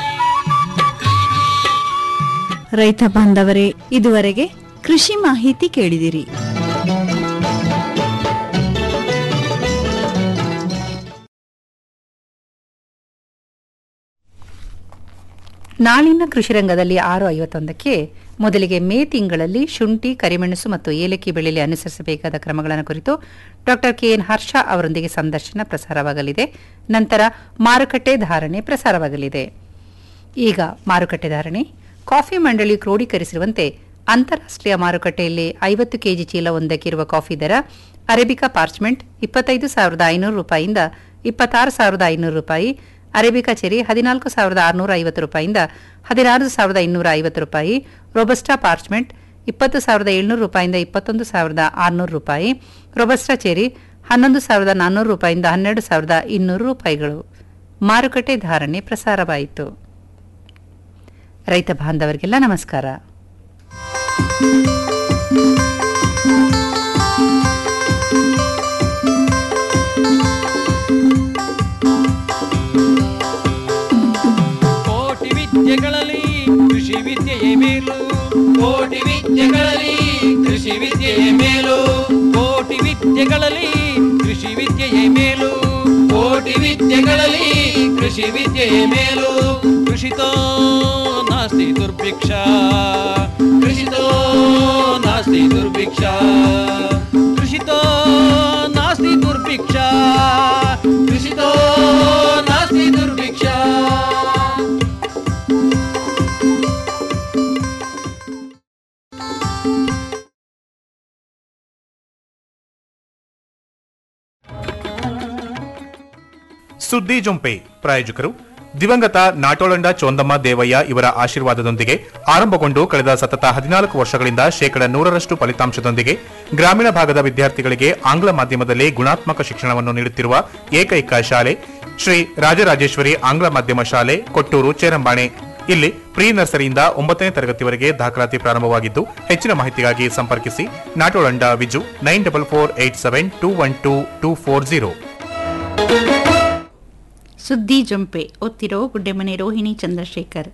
ರೈತ ಬಾಂಧವರೇ ಇದುವರೆಗೆ ಕೃಷಿ ಮಾಹಿತಿ ಕೇಳಿದಿರಿ ನಾಳಿನ ಕೃಷಿ ರಂಗದಲ್ಲಿ ಆರು ಐವತ್ತೊಂದಕ್ಕೆ ಮೊದಲಿಗೆ ಮೇ ತಿಂಗಳಲ್ಲಿ ಶುಂಠಿ ಕರಿಮೆಣಸು ಮತ್ತು ಏಲಕ್ಕಿ ಬೆಳೆಯಲ್ಲಿ ಅನುಸರಿಸಬೇಕಾದ ಕ್ರಮಗಳನ್ನು ಕುರಿತು ಡಾಕ್ಟರ್ ಕೆಎನ್ ಹರ್ಷ ಅವರೊಂದಿಗೆ ಸಂದರ್ಶನ ಪ್ರಸಾರವಾಗಲಿದೆ ನಂತರ ಮಾರುಕಟ್ಟೆ ಧಾರಣೆ ಪ್ರಸಾರವಾಗಲಿದೆ ಈಗ ಮಾರುಕಟ್ಟೆ ಧಾರಣೆ ಕಾಫಿ ಮಂಡಳಿ ಕ್ರೋಢೀಕರಿಸಿರುವಂತೆ ಅಂತಾರಾಷ್ಟ್ರೀಯ ಮಾರುಕಟ್ಟೆಯಲ್ಲಿ ಐವತ್ತು ಕೆಜಿ ಚೀಲ ಒಂದಕ್ಕಿರುವ ಕಾಫಿ ದರ ಅರೇಬಿಕಾ ಪಾರ್ಚ್ಮೆಂಟ್ ಇಪ್ಪತ್ತೈದು ಸಾವಿರದ ಐನೂರು ರೂಪಾಯಿಯಿಂದ ಇಪ್ಪತ್ತಾರು ಸಾವಿರದ ಐನೂರು ರೂಪಾಯಿ ಅರೇಬಿಕಾ ಚೆರಿ ಹದಿನಾಲ್ಕು ಸಾವಿರದ ಆರುನೂರ ಐವತ್ತು ರೂಪಾಯಿಯಿಂದ ಹದಿನಾರು ಸಾವಿರದ ಇನ್ನೂರ ಐವತ್ತು ರೂಪಾಯಿ ರೊಬಸ್ಟಾ ಪಾರ್ಚ್ಮೆಂಟ್ ಇಪ್ಪತ್ತು ಸಾವಿರದ ಏಳ್ನೂರು ರೂಪಾಯಿಂದ ಇಪ್ಪತ್ತೊಂದು ಸಾವಿರದ ಆರುನೂರು ರೂಪಾಯಿ ರೊಬಸ್ಟಾ ಚೆರಿ ಹನ್ನೊಂದು ಸಾವಿರದ ನಾನ್ನೂರು ರೂಪಾಯಿಂದ ಹನ್ನೆರಡು ಸಾವಿರದ ಇನ್ನೂರು ರೂಪಾಯಿಗಳು ಮಾರುಕಟ್ಟೆ ಧಾರಣೆ ಪ್ರಸಾರವಾಯಿತು ರೈತ ಬಾಂಧವರಿಗೆಲ್ಲ ನಮಸ್ಕಾರ ಕೋಟಿ ವಿದ್ಯೆಗಳಲ್ಲಿ ಕೃಷಿ ವಿದ್ಯೆಯೇ ಮೇಲು ಕೋಟಿ ವಿದ್ಯೆಗಳಲ್ಲಿ ಕೃಷಿ ವಿದ್ಯೆಯೇ ಮೇಲು ಕೋಟಿ ವಿದ್ಯೆಗಳಲ್ಲಿ ಕೃಷಿ ವಿದ್ಯೆಯೇ ಮೇಲು ಕೋಟಿ ವಿದ್ಯೆಗಳಲ್ಲಿ ಕೃಷಿ ವಿದ್ಯೆಯೇ ಮೇಲು ಕೃಷಿತೋ ನಾಸ್ತಿ ದುರ್ಭಿಕ್ಷ ಕೃಷಿತೋ ನಾಸ್ತಿ ದುರ್ಭಿಕ್ಷ ಕೃಷಿತೋ ನಾಸ್ತಿ ದುರ್ಭಿಕ್ಷ ಕೃಷಿತೋ ನಾಸ್ತಿ ದುರ್ಭಿಕ್ಷ ಸುದ್ದಿ ಜೊಂಪೆ ಪ್ರಾಯೋಜಕರು ದಿವಂಗತ ನಾಟೋಳಂಡ ಚೋಂದಮ್ಮ ದೇವಯ್ಯ ಇವರ ಆಶೀರ್ವಾದದೊಂದಿಗೆ ಆರಂಭಗೊಂಡು ಕಳೆದ ಸತತ ಹದಿನಾಲ್ಕು ವರ್ಷಗಳಿಂದ ಶೇಕಡ ನೂರರಷ್ಟು ಫಲಿತಾಂಶದೊಂದಿಗೆ ಗ್ರಾಮೀಣ ಭಾಗದ ವಿದ್ಯಾರ್ಥಿಗಳಿಗೆ ಆಂಗ್ಲ ಮಾಧ್ಯಮದಲ್ಲಿ ಗುಣಾತ್ಮಕ ಶಿಕ್ಷಣವನ್ನು ನೀಡುತ್ತಿರುವ ಏಕೈಕ ಶಾಲೆ ಶ್ರೀ ರಾಜರಾಜೇಶ್ವರಿ ಆಂಗ್ಲ ಮಾಧ್ಯಮ ಶಾಲೆ ಕೊಟ್ಟೂರು ಚೇರಂಬಾಣೆ ಇಲ್ಲಿ ಪ್ರೀ ನರ್ಸರಿಯಿಂದ ಒಂಬತ್ತನೇ ತರಗತಿವರೆಗೆ ದಾಖಲಾತಿ ಪ್ರಾರಂಭವಾಗಿದ್ದು ಹೆಚ್ಚಿನ ಮಾಹಿತಿಗಾಗಿ ಸಂಪರ್ಕಿಸಿ Natolanda Viju nine double four eight seven two one two two four zero ಸುದ್ದಿ ಜೊಂಪೆ ಒತ್ತಿರೋ ಗುಡ್ಡೆಮನೆ ರೋಹಿಣಿ ಚಂದ್ರಶೇಖರ್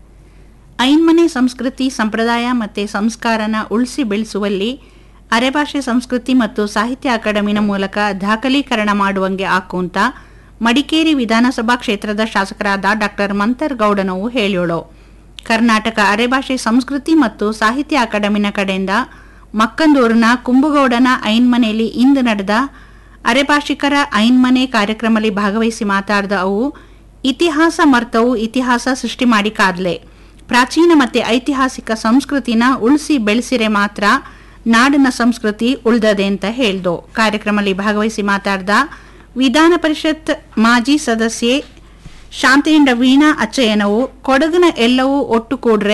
ಐನ್ಮನೆ ಸಂಸ್ಕೃತಿ ಸಂಪ್ರದಾಯ ಮತ್ತು ಸಂಸ್ಕಾರನ ಉಳಿಸಿ ಬೆಳೆಸುವಲ್ಲಿ ಅರೆಭಾಷೆ ಸಂಸ್ಕೃತಿ ಮತ್ತು ಸಾಹಿತ್ಯ ಅಕಾಡೆಮಿನ ಮೂಲಕ ದಾಖಲೀಕರಣ ಮಾಡುವಂಗೆ ಆಕುಂತ ಮಡಿಕೇರಿ ವಿಧಾನಸಭಾ ಕ್ಷೇತ್ರದ ಶಾಸಕರಾದ ಡಾಕ್ಟರ್ ಮಂತರ್ ಗೌಡನವು ಹೇಳೋಳು ಕರ್ನಾಟಕ ಅರೆಭಾಷೆ ಸಂಸ್ಕೃತಿ ಮತ್ತು ಸಾಹಿತ್ಯ ಅಕಾಡೆಮಿನ ಕಡೆಯಿಂದ ಮಕ್ಕಂದೂರಿನ ಕುಂಬುಗೌಡನ ಐನ್ಮನೆಯಲ್ಲಿ ಇಂದು ನಡೆದ ಅರೆಭಾಷಿಕರ ಐನ್ಮನೆ ಕಾರ್ಯಕ್ರಮದಲ್ಲಿ ಭಾಗವಹಿಸಿ ಮಾತಾಡಿದ ಅವು ಇತಿಹಾಸ ಮರ್ತವು ಇತಿಹಾಸ ಸೃಷ್ಟಿ ಮಾಡಿ ಕಾದ್ಲೆ ಪ್ರಾಚೀನ ಮತ್ತೆ ಐತಿಹಾಸಿಕ ಸಂಸ್ಕೃತಿನ ಉಳಿಸಿ ಬೆಳೆಸಿರೆ ಮಾತ್ರ ನಾಡಿನ ಸಂಸ್ಕೃತಿ ಉಳ್ದದೆ ಅಂತ ಹೇಳ್ದು ಕಾರ್ಯಕ್ರಮದಲ್ಲಿ ಭಾಗವಹಿಸಿ ಮಾತಾಡಿದ ವಿಧಾನ ಪರಿಷತ್ ಮಾಜಿ ಸದಸ್ಯೆ ಶಾಂತಿಯಿಂದ ವೀಣಾ ಅಚ್ಚಯ್ಯನವು ಕೊಡಗಿನ ಎಲ್ಲವೂ ಒಟ್ಟು ಕೂಡ್ರೆ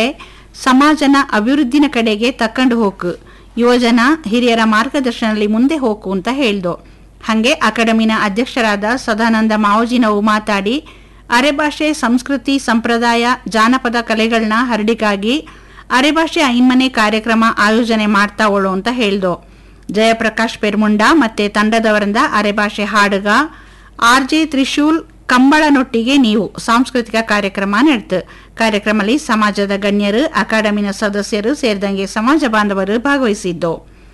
ಸಮಾಜನ ಅಭಿವೃದ್ಧಿನ ಕಡೆಗೆ ತಕ್ಕಂಡು ಹೋಕು ಯುವಜನ ಹಿರಿಯರ ಮಾರ್ಗದರ್ಶನದಲ್ಲಿ ಮುಂದೆ ಹೋಕು ಅಂತ ಹೇಳ್ದು ಹಾಗೆ ಅಕಾಡೆಮಿನ ಅಧ್ಯಕ್ಷರಾದ ಸದಾನಂದ ಮಾವಜಿನವು ಮಾತಾಡಿ ಅರೆಭಾಷೆ ಸಂಸ್ಕೃತಿ ಸಂಪ್ರದಾಯ ಜಾನಪದ ಕಲೆಗಳನ್ನ ಹರಡಿಗಾಗಿ ಅರೆಭಾಷೆ ಐನ್ಮನೆ ಕಾರ್ಯಕ್ರಮ ಆಯೋಜನೆ ಮಾಡ್ತಾವಳು ಅಂತ ಹೇಳ್ದು ಜಯಪ್ರಕಾಶ್ ಪೆರ್ಮುಂಡ ಮತ್ತೆ ತಂಡದವರಿಂದ ಅರೆಭಾಷೆ ಹಾಡುಗ ಆರ್ ಜೆ ತ್ರಿಶೂಲ್ ಕಂಬಳನೊಟ್ಟಿಗೆ ನೀವು ಸಾಂಸ್ಕೃತಿಕ ಕಾರ್ಯಕ್ರಮ ನಡೆತು ಕಾರ್ಯಕ್ರಮದಲ್ಲಿ ಸಮಾಜದ ಗಣ್ಯರು ಅಕಾಡೆಮಿನ ಸದಸ್ಯರು ಸೇರಿದಂಗೆ ಸಮಾಜ ಬಾಂಧವರು ಭಾಗವಹಿಸಿದ್ದು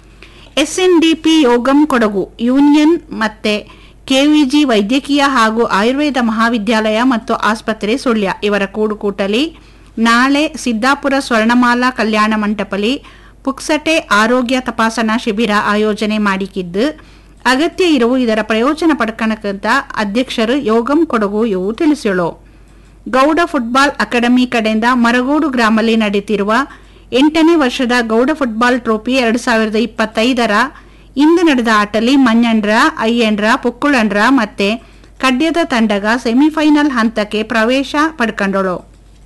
ಎಸ್ಎನ್ಡಿಪಿ ಯೋಗಂ ಕೊಡಗು ಯೂನಿಯನ್ ಮತ್ತೆ ಕೆವಿಜಿ ವೈದ್ಯಕೀಯ ಹಾಗೂ ಆಯುರ್ವೇದ ಮಹಾವಿದ್ಯಾಲಯ ಮತ್ತು ಆಸ್ಪತ್ರೆ ಸುಳ್ಯ ಇವರ ಕೂಡುಕೂಟಲಿ ನಾಳೆ ಸಿದ್ದಾಪುರ ಸ್ವರ್ಣಮಾಲಾ ಕಲ್ಯಾಣ ಮಂಟಪಲಿ ಪುಕ್ಸಟೆ ಆರೋಗ್ಯ ತಪಾಸಣಾ ಶಿಬಿರ ಆಯೋಜನೆ ಮಾಡಿಕಿದ್ದು ಅಗತ್ಯ ಇರುವ ಇದರ ಪ್ರಯೋಜನ ಪಡ್ಕಣಕ್ಕಂತ ಅಧ್ಯಕ್ಷರು ಯೋಗಂ ಕೊಡಗು ಇವು ತಿಳಿಸೋಳು ಗೌಡ ಫುಟ್ಬಾಲ್ ಅಕಾಡೆಮಿ ಕಡೆಯಿಂದ ಮರಗೋಡು ಗ್ರಾಮದಲ್ಲಿ ನಡೆಯುತ್ತಿರುವ ಎಂಟನೇ ವರ್ಷದ ಗೌಡ ಫುಟ್ಬಾಲ್ ಟ್ರೋಫಿ ಎರಡು ಸಾವಿರದ ಇಪ್ಪತ್ತೈದರ ಇಂದು ನಡೆದ ಆಟಲಿ ಮಂಜಂಡ್ರ ಅಯ್ಯಂಡ್ರ ಪುಕ್ಕುಳಂಡ್ರ ಮತ್ತೆ ಕಡ್ಯದ ತಂಡಗ ಸೆಮಿಫೈನಲ್ ಹಂತಕ್ಕೆ ಪ್ರವೇಶ ಪಡ್ಕೊಂಡಳು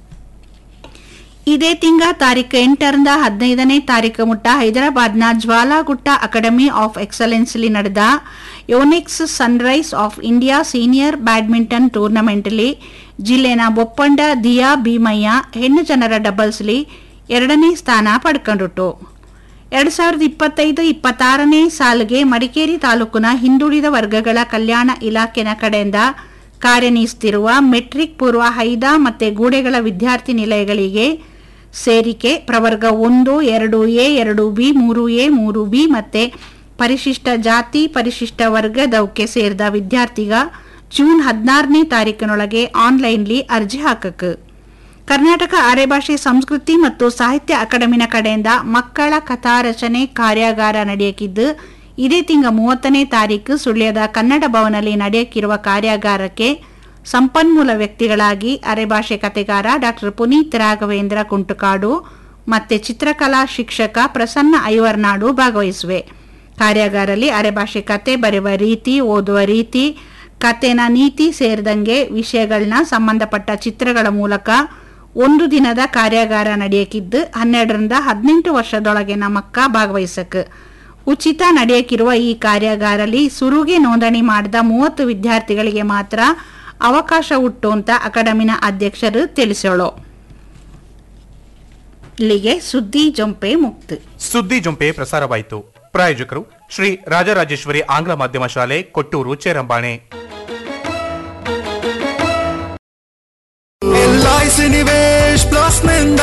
ಇದೇ ತಿಂಗ ತಾರೀಕು ಎಂಟರಿಂದ ಹದಿನೈದನೇ ತಾರೀಕು ಮುಟ್ಟ ಹೈದರಾಬಾದ್ನ ಜ್ವಾಲಾಗುಟ್ಟ ಅಕಾಡೆಮಿ ಆಫ್ ಎಕ್ಸಲೆನ್ಸ್ಲಿ ನಡೆದ Yonex Sunrise of India senior badminton ಟೂರ್ನಮೆಂಟ್ಲಿ ಜಿಲ್ಲೆನ ಬೊಪ್ಪಂಡ ದಿಯಾ ಭೀಮಯ್ಯ ಹೆಣ್ಣು ಜನರ ಡಬಲ್ಸ್ಲಿ ಎರಡನೇ ಸ್ಥಾನ ಪಡ್ಕೊಂಡಿಟ್ಟು ಎರಡು ಸಾವಿರದ ಇಪ್ಪತ್ತೈದು ಇಪ್ಪತ್ತಾರನೇ ಸಾಲಿಗೆ ಮಡಿಕೇರಿ ತಾಲೂಕಿನ ಹಿಂದುಳಿದ ವರ್ಗಗಳ ಕಲ್ಯಾಣ ಇಲಾಖೆನ ಕಡೆಯಿಂದ ಕಾರ್ಯನಿರ್ವಹಿಸುತ್ತಿರುವ ಮೆಟ್ರಿಕ್ ಪೂರ್ವ ಹೈದಾ ಮತ್ತು ಗೂಡೆಗಳ ವಿದ್ಯಾರ್ಥಿ ನಿಲಯಗಳಿಗೆ ಸೇರಿಕೆ ಪ್ರವರ್ಗ ಒಂದು ಎರಡು ಎ ಎರಡು ಬಿ ಮೂರು ಎ ಮೂರು ಬಿ ಮತ್ತು ಪರಿಶಿಷ್ಟ ಜಾತಿ ಪರಿಶಿಷ್ಟ ವರ್ಗದವಕ್ಕೆ ಸೇರಿದ ವಿದ್ಯಾರ್ಥಿಗ ಜೂನ್ ಹದಿನಾರನೇ ತಾರೀಕಿನೊಳಗೆ ಆನ್ಲೈನ್ಲಿ ಅರ್ಜಿ ಹಾಕಕ್ಕೆ ಕರ್ನಾಟಕ ಆರ್ಯಭಾಷೆ ಸಂಸ್ಕೃತಿ ಮತ್ತು ಸಾಹಿತ್ಯ ಅಕಾಡೆಮಿನ ಕಡೆಯಿಂದ ಮಕ್ಕಳ ಕಥಾ ರಚನೆ ಕಾರ್ಯಾಗಾರ ನಡೆಯಕಿದ್ದು ಇದೇ ತಿಂಗ ಮೂವತ್ತನೇ ತಾರೀಕು ಸುಳ್ಯದ ಕನ್ನಡ ಭವನಲ್ಲಿ ನಡೆಯಕ್ಕಿರುವ ಕಾರ್ಯಾಗಾರಕ್ಕೆ ಸಂಪನ್ಮೂಲ ವ್ಯಕ್ತಿಗಳಾಗಿ ಅರೆಭಾಷೆ ಕತೆಗಾರ ಡಾಕ್ಟರ್ ಪುನೀತ್ ರಾಘವೇಂದ್ರ ಕುಂಟುಕಾಡು ಮತ್ತೆ ಚಿತ್ರಕಲಾ ಶಿಕ್ಷಕ ಪ್ರಸನ್ನ ಐವರ್ನಾಡು ಭಾಗವಹಿಸುವೆ ಕಾರ್ಯಾಗಾರಲ್ಲಿ ಅರೆಭಾಷೆ ಕತೆ ಬರೆಯುವ ರೀತಿ ಓದುವ ರೀತಿ ಕಥೆನ ನೀತಿ ಸೇರಿದಂಗೆ ವಿಷಯಗಳನ್ನ ಸಂಬಂಧಪಟ್ಟ ಚಿತ್ರಗಳ ಮೂಲಕ ಒಂದು ದಿನದ ಕಾರ್ಯಾಗಾರ ನಡೆಯಕಿದ್ದು ಹನ್ನೆರಡರಿಂದ ಹದಿನೆಂಟು ವರ್ಷದೊಳಗಿನ ಮಕ್ಕ ಭಾಗವಹಿಸಕ್ ಉಚಿತ ನಡೆಯಕ್ಕಿರುವ ಈ ಕಾರ್ಯಾಗಾರಲ್ಲಿ ಸುರುಗೆ ನೋಂದಣಿ ಮಾಡಿದ ಮೂವತ್ತು ವಿದ್ಯಾರ್ಥಿಗಳಿಗೆ ಮಾತ್ರ ಅವಕಾಶ ಉಂಟು ಅಂತ ಅಕಾಡೆಮಿನ ಅಧ್ಯಕ್ಷರು ತಿಳಿಸೋಳು ಇಲ್ಲಿಗೆ ಸುದ್ದಿ ಜೊಂಪೆ ಮುಕ್ತು ಸುದ್ದಿ ಜೊಂಪೆ ಪ್ರಸಾರವಾಯಿತು ಪ್ರಾಯೋಜಕರು ಶ್ರೀ ರಾಜರಾಜೇಶ್ವರಿ ಆಂಗ್ಲ ಮಾಧ್ಯಮ ಶಾಲೆ ಕೊಟ್ಟೂರು ಚೇರಂಬಾಣೆ ಎಲ್ಐಸಿ ನಿವೇಶ್ ಪ್ಲಸ್ ನಿಂದ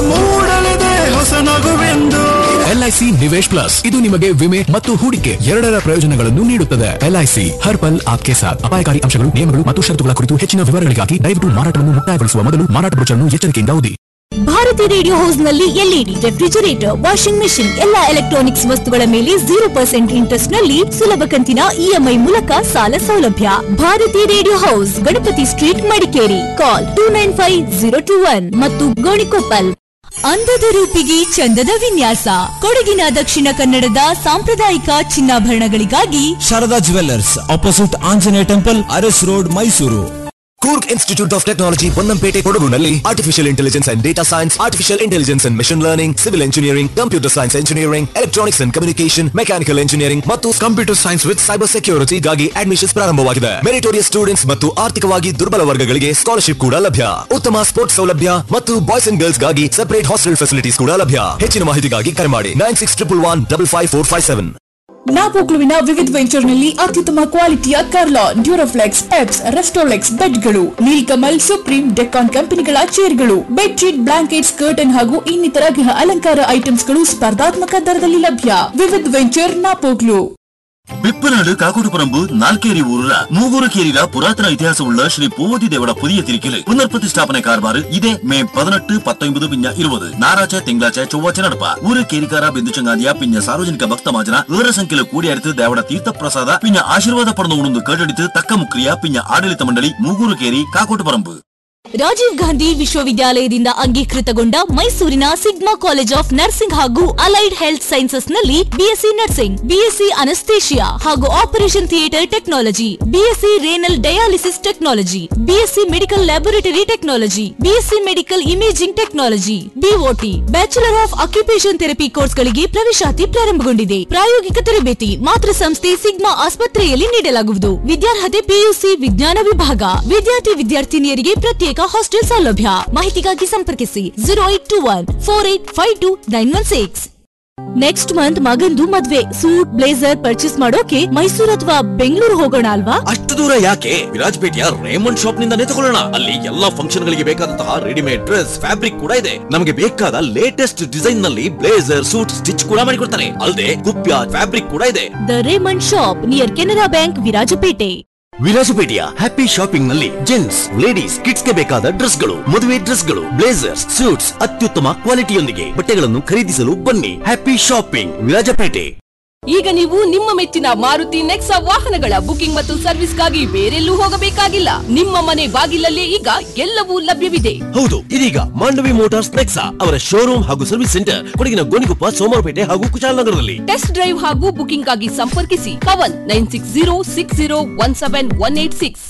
ಮೂಡಲಿದೆ ಹೊಸ ನಗುವೆಂದು ಎಲ್ಐಸಿ ನಿವೇಶ್ ಪ್ಲಸ್ ಇದು ನಿಮಗೆ ವಿಮೆ ಮತ್ತು ಹೂಡಿಕೆ ಎರಡರ ಪ್ರಯೋಜನಗಳನ್ನು ನೀಡುತ್ತದೆ ಎಲ್ಐಸಿ ಹರ್ ಪಲ್ ಆಪ್ಕೆ ಸಾಥ್ ಅಪಾಯಕಾರಿ ಅಂಶಗಳು ನಿಯಮಗಳು ಮತ್ತು ಷರತ್ತುಗಳ ಕುರಿತು ಹೆಚ್ಚಿನ ವಿವರಗಳಿಗಾಗಿ ದಯವಿಟ್ಟು ಮಾರಾಟವನ್ನು ಮುಕ್ತಾಯಗೊಳಿಸುವ ಮೊದಲು ಮಾರಾಟ ಬ್ರೋಚರ್ನ್ನು ಎಚ್ಚರಿಕೆಯಿಂದ ಓದಿ ಭಾರತಿ ರೇಡಿಯೋ ಹೌಸ್ ನಲ್ಲಿ ಎಲ್ಇಡಿ ರೆಫ್ರಿಜರೇಟರ್ ವಾಷಿಂಗ್ ಮೆಷಿನ್ ಎಲ್ಲಾ ಎಲೆಕ್ಟ್ರಾನಿಕ್ಸ್ ವಸ್ತುಗಳ ಮೇಲೆ ಜೀರೋ ಪರ್ಸೆಂಟ್ ಇಂಟ್ರೆಸ್ಟ್ ನಲ್ಲಿ ಸುಲಭ ಕಂತಿನ ಇಎಂಐ ಮೂಲಕ ಸಾಲ ಸೌಲಭ್ಯ Bharathi radio house Ganapathi street Madikeri call two nine five zero two one ಮತ್ತು ಗೋಣಿಕೊಪ್ಪಲ್ ಅಂದದ ರೂಪಿಗೆ ಚಂದದ ವಿನ್ಯಾಸ ಕೊಡಗಿನ ದಕ್ಷಿಣ ಕನ್ನಡದ ಸಾಂಪ್ರದಾಯಿಕ ಚಿನ್ನಾಭರಣಗಳಿಗಾಗಿ Sharada jewellers opposite Anjaneya temple Aras road Mysuru Coorg institute of technology Ponnampete ಕೊಡಗುನಲ್ಲಿ artificial intelligence and data science artificial intelligence and machine learning civil engineering computer science engineering electronics and communication mechanical engineering ಮತ್ತು ಕಂಪ್ಯೂಟರ್ ಸೈನ್ಸ್ ವಿತ್ ಸೈಬರ್ ಸೆಕ್ಯೂರಿಟಿಗಾಗಿ admissions ಪ್ರಾರಂಭವಾಗಿದೆ meritorious students ಮತ್ತು ಆರ್ಥಿಕವಾಗಿ ದುರ್ಬಲ ವರ್ಗಗಳಿಗೆ scholarship ಕೂಡ ಲಭ್ಯ ಉತ್ತಮ ಸ್ಪೋರ್ಟ್ಸ್ ಸೌಲಭ್ಯ ಮತ್ತು ಬಾಯ್ಸ್ ಅಂಡ್ ಗರ್ಲ್ಸ್ ಗಾಗಿ ಸೆಪರೇಟ್ ಹಾಸ್ಟೆಲ್ ಫೆಸಿಲಿಟೀಸ್ ಕೂಡ ಲಭ್ಯ ಹೆಚ್ಚಿನ ಮಾಹಿತಿಗಾಗಿ ಕರೆ ಮಾಡಿ nine six triple one double five four five seven ನಾಪೋಕ್ಲುವಿನ ವಿವಿಧ ವೆಂಚರ್ನಲ್ಲಿ ಅತ್ಯುತ್ತಮ ಕ್ವಾಲಿಟಿಯ ಕರ್ಲಾನ್ ಡ್ಯೂರೋಫ್ಲೆಕ್ಸ್ ಪೆಪ್ಸ್ ರೆಸ್ಟೋಲೆಕ್ಸ್ ಬೆಡ್ಗಳು ನೀಲ್ಕಮಲ್ ಸುಪ್ರೀಂ ಡೆಕಾನ್ ಕಂಪನಿಗಳ ಚೇರ್ಗಳು ಬೆಡ್ಶೀಟ್ ಬ್ಲಾಂಕೆಟ್ಸ್ ಕರ್ಟನ್ ಹಾಗೂ ಇನ್ನಿತರ ಗೃಹ ಅಲಂಕಾರ ಐಟಮ್ಸ್ಗಳು ಸ್ಪರ್ಧಾತ್ಮಕ ದರದಲ್ಲಿ ಲಭ್ಯ ವಿವಿಧ ವೆಂಚರ್ ನಾಪೋಕ್ಲು വെപ്പനാട് കാക്കോട്ടുപറമ്പ് നാൽക്കേരി ഊരുള്ള മൂവൂറ് കേരിയില പുരാതന ഇതിഹാസമുള്ള ശ്രീ പൂവതി ദേവട പുതിയ തിരിക്കല് പുനർപ്രതിഷ്ഠാപന കാർബാറ് ഇതേ മെയ് പതിനെട്ട് പത്തൊമ്പത് പിഞ്ഞ ഇരുപത് ഞായറാഴ്ച തിങ്കളാഴ്ച ചൊവ്വാഴ്ച നടപ്പ ഊര് കേരിക്കാര ബിന്ദുಚಂಗಾದಿಯ ಪಿಂಜ ಸಾರ್ವಜನಿಕ ಭಕ್ತ ಮಾಜನ ಏರ ಸಂಖ್ಯೆಲು ಕೂಡಿಯಾಡಿತು ದೇವಡ ತೀರ್ಥ ಪ್ರಸಾದ ಪಿಂಜ ಆಶೀರ್ವಾದ ಪಡೆದು ಉಣಂದು ಕೇಟಡಿತು ತಕ್ಕ ಮುಕ್ರಿಯ ಪಿಂಜ ಆಡಳಿತ ಮಂಡಳಿ ಮೂಗೂರು ಕೇರಿ ಕಾಕೋಟುಪರಂಬು ರಾಜೀವ್ ಗಾಂಧಿ ವಿಶ್ವವಿದ್ಯಾಲಯದಿಂದ ಅಂಗೀಕೃತಗೊಂಡ ಮೈಸೂರಿನ ಸಿಗ್ಮಾ ಕಾಲೇಜ್ ಆಫ್ ನರ್ಸಿಂಗ್ ಹಾಗೂ ಅಲೈಡ್ ಹೆಲ್ತ್ ಸೈನ್ಸಸ್ ನಲ್ಲಿ ಬಿಎಸ್ಸಿ ನರ್ಸಿಂಗ್ ಬಿಎಸ್ಸಿ ಅನಸ್ತೇಷಿಯಾ ಹಾಗೂ operation theatre technology BSc renal dialysis technology BSc medical laboratory technology BSc medical imaging technology BOT bachelor of occupation therapy ಕೋರ್ಸ್ಗಳಿಗೆ ಪ್ರವೇಶಾತಿ ಪ್ರಾರಂಭಗೊಂಡಿದೆ ಪ್ರಾಯೋಗಿಕ ತರಬೇತಿ ಮಾತೃ ಸಂಸ್ಥೆ sigma ಆಸ್ಪತ್ರೆಯಲ್ಲಿ ನೀಡಲಾಗುವುದು ವಿದ್ಯಾರ್ಹತೆ ಪಿಯುಸಿ ವಿಜ್ಞಾನ ವಿಭಾಗ ವಿದ್ಯಾರ್ಥಿ ವಿದ್ಯಾರ್ಥಿನಿಯರಿಗೆ ಪ್ರತ್ಯೇಕ ಹಾಸ್ಟೆಲ್ ಸೌಲಭ್ಯ ಮಾಹಿತಿಗಾಗಿ ಸಂಪರ್ಕಿಸಿ zero eight two one four eight five two nine one six next month ಮಗಂದು ಮದ್ವೆ ಸೂಟ್ ಬ್ಲೇಸರ್ ಪರ್ಚೇಸ್ ಮಾಡೋಕೆ ಮೈಸೂರು ಅಥವಾ ಬೆಂಗಳೂರು ಹೋಗೋಣ ಅಲ್ವಾ ಅಷ್ಟು ದೂರ ಯಾಕೆ ವಿರಾಜಪೇಟೆಯ ರೇಮಂಡ್ ಶಾಪ್ ನಿಂದಾನೇ ತಗೊಳ್ಳೋಣ ಅಲ್ಲಿ ಎಲ್ಲಾ ಫಂಕ್ಷನ್ ಗಳಿಗೆ ಬೇಕಾದಂತಹ ರೆಡಿಮೇಡ್ ಡ್ರೆಸ್ ಫ್ಯಾಬ್ರಿಕ್ ಕೂಡ ಇದೆ ನಮಗೆ ಬೇಕಾದ ಲೇಟೆಸ್ಟ್ ಡಿಸೈನ್ ನಲ್ಲಿ ಬ್ಲೇಸರ್ ಸೂಟ್ ಸ್ಟಿಚ್ ಕೂಡ ಮಾಡಿಕೊಡ್ತಾರೆ ಅಲ್ಲದೆ ಕುಪ್ಯ ಫ್ಯಾಬ್ರಿಕ್ ಕೂಡ ಇದೆ the Raymond shop near Canara bank Virajpet ವಿರಾಜಪೇಟೆಯ ಹ್ಯಾಪಿ ಶಾಪಿಂಗ್ ನಲ್ಲಿ ಜೆಂಟ್ಸ್ ಲೇಡೀಸ್ ಕಿಡ್ಸ್ ಗೆ ಬೇಕಾದ ಡ್ರೆಸ್ಗಳು ಮದುವೆ ಡ್ರೆಸ್ಗಳು ಬ್ಲೇಸರ್ಸ್ ಸೂಟ್ಸ್ ಅತ್ಯುತ್ತಮ ಕ್ವಾಲಿಟಿಯೊಂದಿಗೆ ಬಟ್ಟೆಗಳನ್ನು ಖರೀದಿಸಲು ಬನ್ನಿ ಹ್ಯಾಪಿ ಶಾಪಿಂಗ್ ವಿರಾಜಪೇಟೆ ಈಗ ನೀವು ನಿಮ್ಮ ಮೆಚ್ಚಿನ ಮಾರುತಿ ನೆಕ್ಸಾ ವಾಹನಗಳ ಬುಕಿಂಗ್ ಮತ್ತು ಸರ್ವಿಸ್ಗಾಗಿ ಬೇರೆಲ್ಲೂ ಹೋಗಬೇಕಾಗಿಲ್ಲ ನಿಮ್ಮ ಮನೆ ಬಾಗಿಲಲ್ಲೇ ಈಗ ಎಲ್ಲವೂ ಲಭ್ಯವಿದೆ ಹೌದು ಇದೀಗ ಮಾಂಡವಿ ಮೋಟಾರ್ಸ್ ನೆಕ್ಸಾ ಅವರ ಶೋರೂಮ್ ಹಾಗೂ ಸರ್ವಿಸ್ ಸೆಂಟರ್ ಕೊಡಗಿನ ಗೋಣಿಕೊಪ್ಪ ಸೋಮವಾರಪೇಟೆ ಹಾಗೂ ಕುಶಾಲನಗರದಲ್ಲಿ ಟೆಸ್ಟ್ ಡ್ರೈವ್ ಹಾಗೂ ಬುಕಿಂಗ್ ಆಗಿ ಸಂಪರ್ಕಿಸಿ Pavan nine six zero six zero one seven one eight six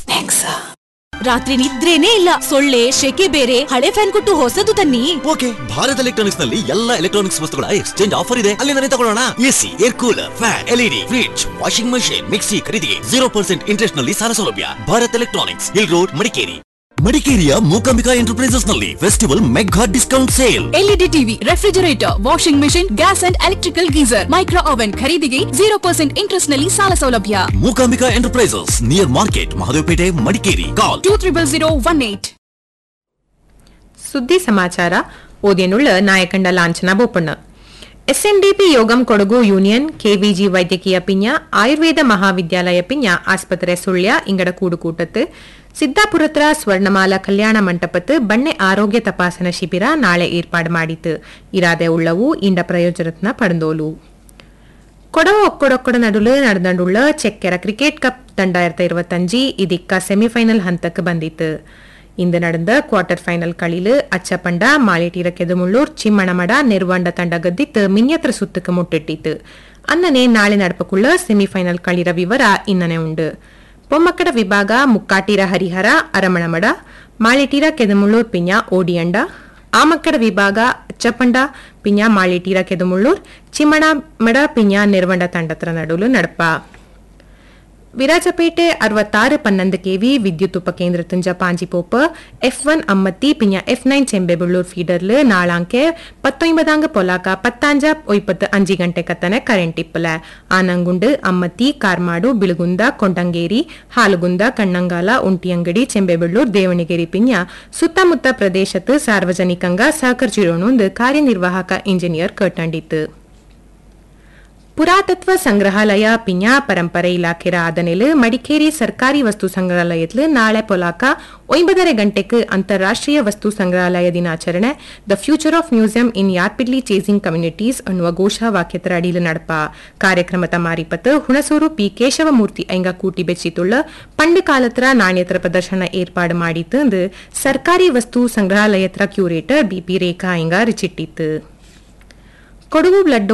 ರಾತ್ರಿ ನಿದ್ರೇನೇ ಇಲ್ಲ ಸೊಳ್ಳೆ ಶೆಕೆ ಬೇರೆ ಹಳೆ ಫ್ಯಾನ್ ಕೊಟ್ಟು ಹೊಸದು ತನ್ನಿ ಓಕೆ ಭಾರತ್ ಎಲೆಕ್ಟ್ರಾನಿಕ್ಸ್ ನಲ್ಲಿ ಎಲ್ಲ ಎಲೆಕ್ಟ್ರಾನಿಕ್ಸ್ ವಸ್ತುಗಳ ಎಕ್ಸ್ಚೇಂಜ್ ಆಫರ್ ಇದೆ ಅಲ್ಲಿಂದಲೇ ತಗೊಳ್ಳೋಣ AC air cooler fan LED fridge washing machine mixie ಖರೀದಿಗೆ ಜೀರೋ ಪರ್ಸೆಂಟ್ ಇಂಟ್ರೆಸ್ಟ್ ನಲ್ಲಿ ಸಾಲ ಸೌಲಭ್ಯ Bharath electronics hill road Madikeri ಮಡಿಕೇರಿಯ ಮೂಕಾಂಬಿಕಾ ಎಂಟರ್ಪ್ರೈಸಸ್ ನಲ್ಲಿ festival mega discount sale LED TV refrigerator washing machine gas and electrical geyser micro oven ಖರೀದಿಗೆ zero percent interest ನಲ್ಲಿ ಸಾಲ ಸೌಲಭ್ಯ Mookambika enterprises near market Mahadevpet Madikeri call two triple zero one eight ಸುದ್ದಿ ಸಮಾಚಾರ ಓದಿಯನುಳ್ಳ ನಾಯಕಂಡ ಲಾಂಛನ ಬೋಪಣ್ಣ ಎಸ್ಎನ್ಡಿಪಿ ಯೋಗಂ ಕೊಡಗು ಯೂನಿಯನ್ ಕೆವಿಜಿ ವೈದ್ಯಕೀಯ ಪಿಂಜ ಆಯುರ್ವೇದ ಮಹಾವಿದ್ಯಾಲಯ ಪಿಂಜ ಆಸ್ಪತ್ರೆ ಸುಳ್ಯ ಇಂಗಡ ಕೂಡುಕೂಟತ್ತು ಸಿದ್ದಾಪುರತ್ರ ಸ್ವರ್ಣಮಾಲ ಕಲ್ಯಾಣ ಮಂಟಪತ್ತು ಬಣ್ಣೆ ಆರೋಗ್ಯ ತಪಾಸಣಾ ಶಿಬಿರ ನಾಳೆ ಏರ್ಪಾಡು ಮಾಡಿತು ಇರಾದೆ ಉಳ್ಳವು ಇಂಡ ಪ್ರಯೋಜನತ್ನ ಪಡೆದೋಲು ಕೊಡವ ಒಕ್ಕಡೊಕ್ಕಡ ನಡುಲು ನಡೆದಂಡುಳ್ಳ ಚೆಕ್ಕೆರ ಕ್ರಿಕೆಟ್ ಕಪ್ ரெண்டாயிரத்தி இருபத்தஞ்சு இதுக்க செமிஃபைனல் ஹந்தக்கு ಬಂದಿತ್ತು ಇಂದು ನಡೆದ ಕ್ವಾರ್ಟರ್ ಫೈನಲ್ ಕಳಿಲು ಅಚ್ಚಪಂಡ ಮಾಲೇಟಿರ ಕೆದಮುಳ್ಳೂರ್ ಚಿಮ್ಮಣಮಡ ನಿರ್ವಾಂಡ ತಂಡ ಗದ್ದಿತ್ತು ಮಿನ್ಯತ್ರ ಸುತ್ತಕ್ಕೆ ಮುಟ್ಟಿಟ್ಟಿತ್ತು ಅನ್ನನೆ ನಾಳೆ ನಡಪಕ್ಕುಳ್ಳ ಸೆಮಿಫೈನಲ್ களிರ ವಿವರ ಇನ್ನನೆ ಉಂಡು ಪೊಮ್ಮಕ್ಕಡ ವಿಭಾಗ ಮುಕ್ಕಾಟಿರ ಹರಿಹರ ಅರಮಣಮಡ ಮಾಳಿಟೀರ ಕೆದಮುಳ್ಳೂರ್ ಪಿಂಜ ಓಡಿಯಂಡ ಆಮಕ್ಕಡ ವಿಭಾಗ ಅಚ್ಚಪಂಡ ಪಿಂಜ ಮಾಳಿಟೀರ ಕೆದಮುಳ್ಳೂರ್ ಚಿಮ್ಮಣ ಮಡ ಪಿಂಜ ನಿರ್ವಂಡ ತಂಡತ್ರ ನಡುಲು ನಡಪ ವಿರಾಜಪೇಟೆ ಅರವತ್ತಾರು ಪನ್ನೊಂದು ಕೆವಿ ವಿದ್ಯುತ್ ಉಪಕೇಂದ್ರ ತುಂಜ ಪಾಂಜಿಪೋಪ ಎಫ್ ಒನ್ ಅಮ್ಮತ್ತಿ ಪಿಂಜ ಎಫ್ ನೈನ್ ಚೆಂಬೆಬೆಳ್ಳೂರ್ ಫೀಡರ್ಲು ನಾಳಾಂಕೆ ಪತ್ತೊಂಬದಾಂಗ ಪೊಲಾಕ ಪತ್ತಾಂಜ ಒಯ್ಪತ್ತು ಅಂಜಿ ಗಂಟೆ ಕತ್ತನೆ ಕರೆಂಟ್ ಇಪ್ಪಲ ಆನಂಗುಂಡು ಅಮ್ಮತ್ತಿ ಕಾರ್ಮಾಡು ಬಿಳುಗುಂದ ಕೊಂಡಂಗೇರಿ ಹಾಲುಗುಂದ ಕಣ್ಣಂಗಾಲ ಉಂಟಿಯಂಗಡಿ ಚೆಂಬೆಬೆಳ್ಳೂರ್ ದೇವಣಗೆರೆ ಪಿಂಜ ಸುತ್ತಮುತ್ತ ಪ್ರದೇಶತ್ತು ಸಾರ್ವಜನಿಕಂಗ ಸಹಕರಿಸಿರೋಣೊಂದು ಕಾರ್ಯನಿರ್ವಾಹಕ ಇಂಜಿನಿಯರ್ ಕಟ್ಟಂಡಿತ್ತು ಪುರಾತತ್ವ ಸಂಗ್ರಹಾಲಯ ಪಿಂಜ ಪರಂಪರೆ ಇಲಾಖೆರ ಆದನೆಲು ಮಡಿಕೇರಿ ಸರ್ಕಾರಿ ವಸ್ತು ಸಂಗ್ರಹಾಲಯತ್ಲು ನಾಳೆ ಪೊಲಾಕ ಒಂಬದரை ಗಂಟೆக்கு ಅಂತಾರಾಷ್ಟ್ರೀಯ ವಸ್ತು ಸಂಗ್ರಹಾಲಯ ದಿನಾಚರಣೆ the future of museum in rapidly changing communities ಅನ್ನುವ ಘೋಷವಾಕ್ಯತರ ಅಡಿಲು ನಡಪ ಕಾರ್ಯಕ್ರಮದ ಮಾರಿಪತ್ತು ಹುಣಸೂರು ಪಿ ಕೇಶವಮೂರ್ತಿ ಐಂಗ ಕೂಟಿ ಬೆಚ್ಚಿತುಳ್ಳ ಪಂಡು ಕಾಲತ್ರ ನಾಣ್ಯತರ ಪ್ರದರ್ಶನ ಏರ್ಪಾಡು ಮಾಡಿತ್ತು ಸರ್ಕಾರಿ ವಸ್ತು ಸಂಗ್ರಹಾಲಯತ್ರ ಕ್ಯೂರೇಟರ್ ಬಿಪಿ ರೇಖಾ ಐಂಗ ರಿಚಿಟ್ಟಿತ್ತು ಕೊಡಗು ಬ್ಲಡ್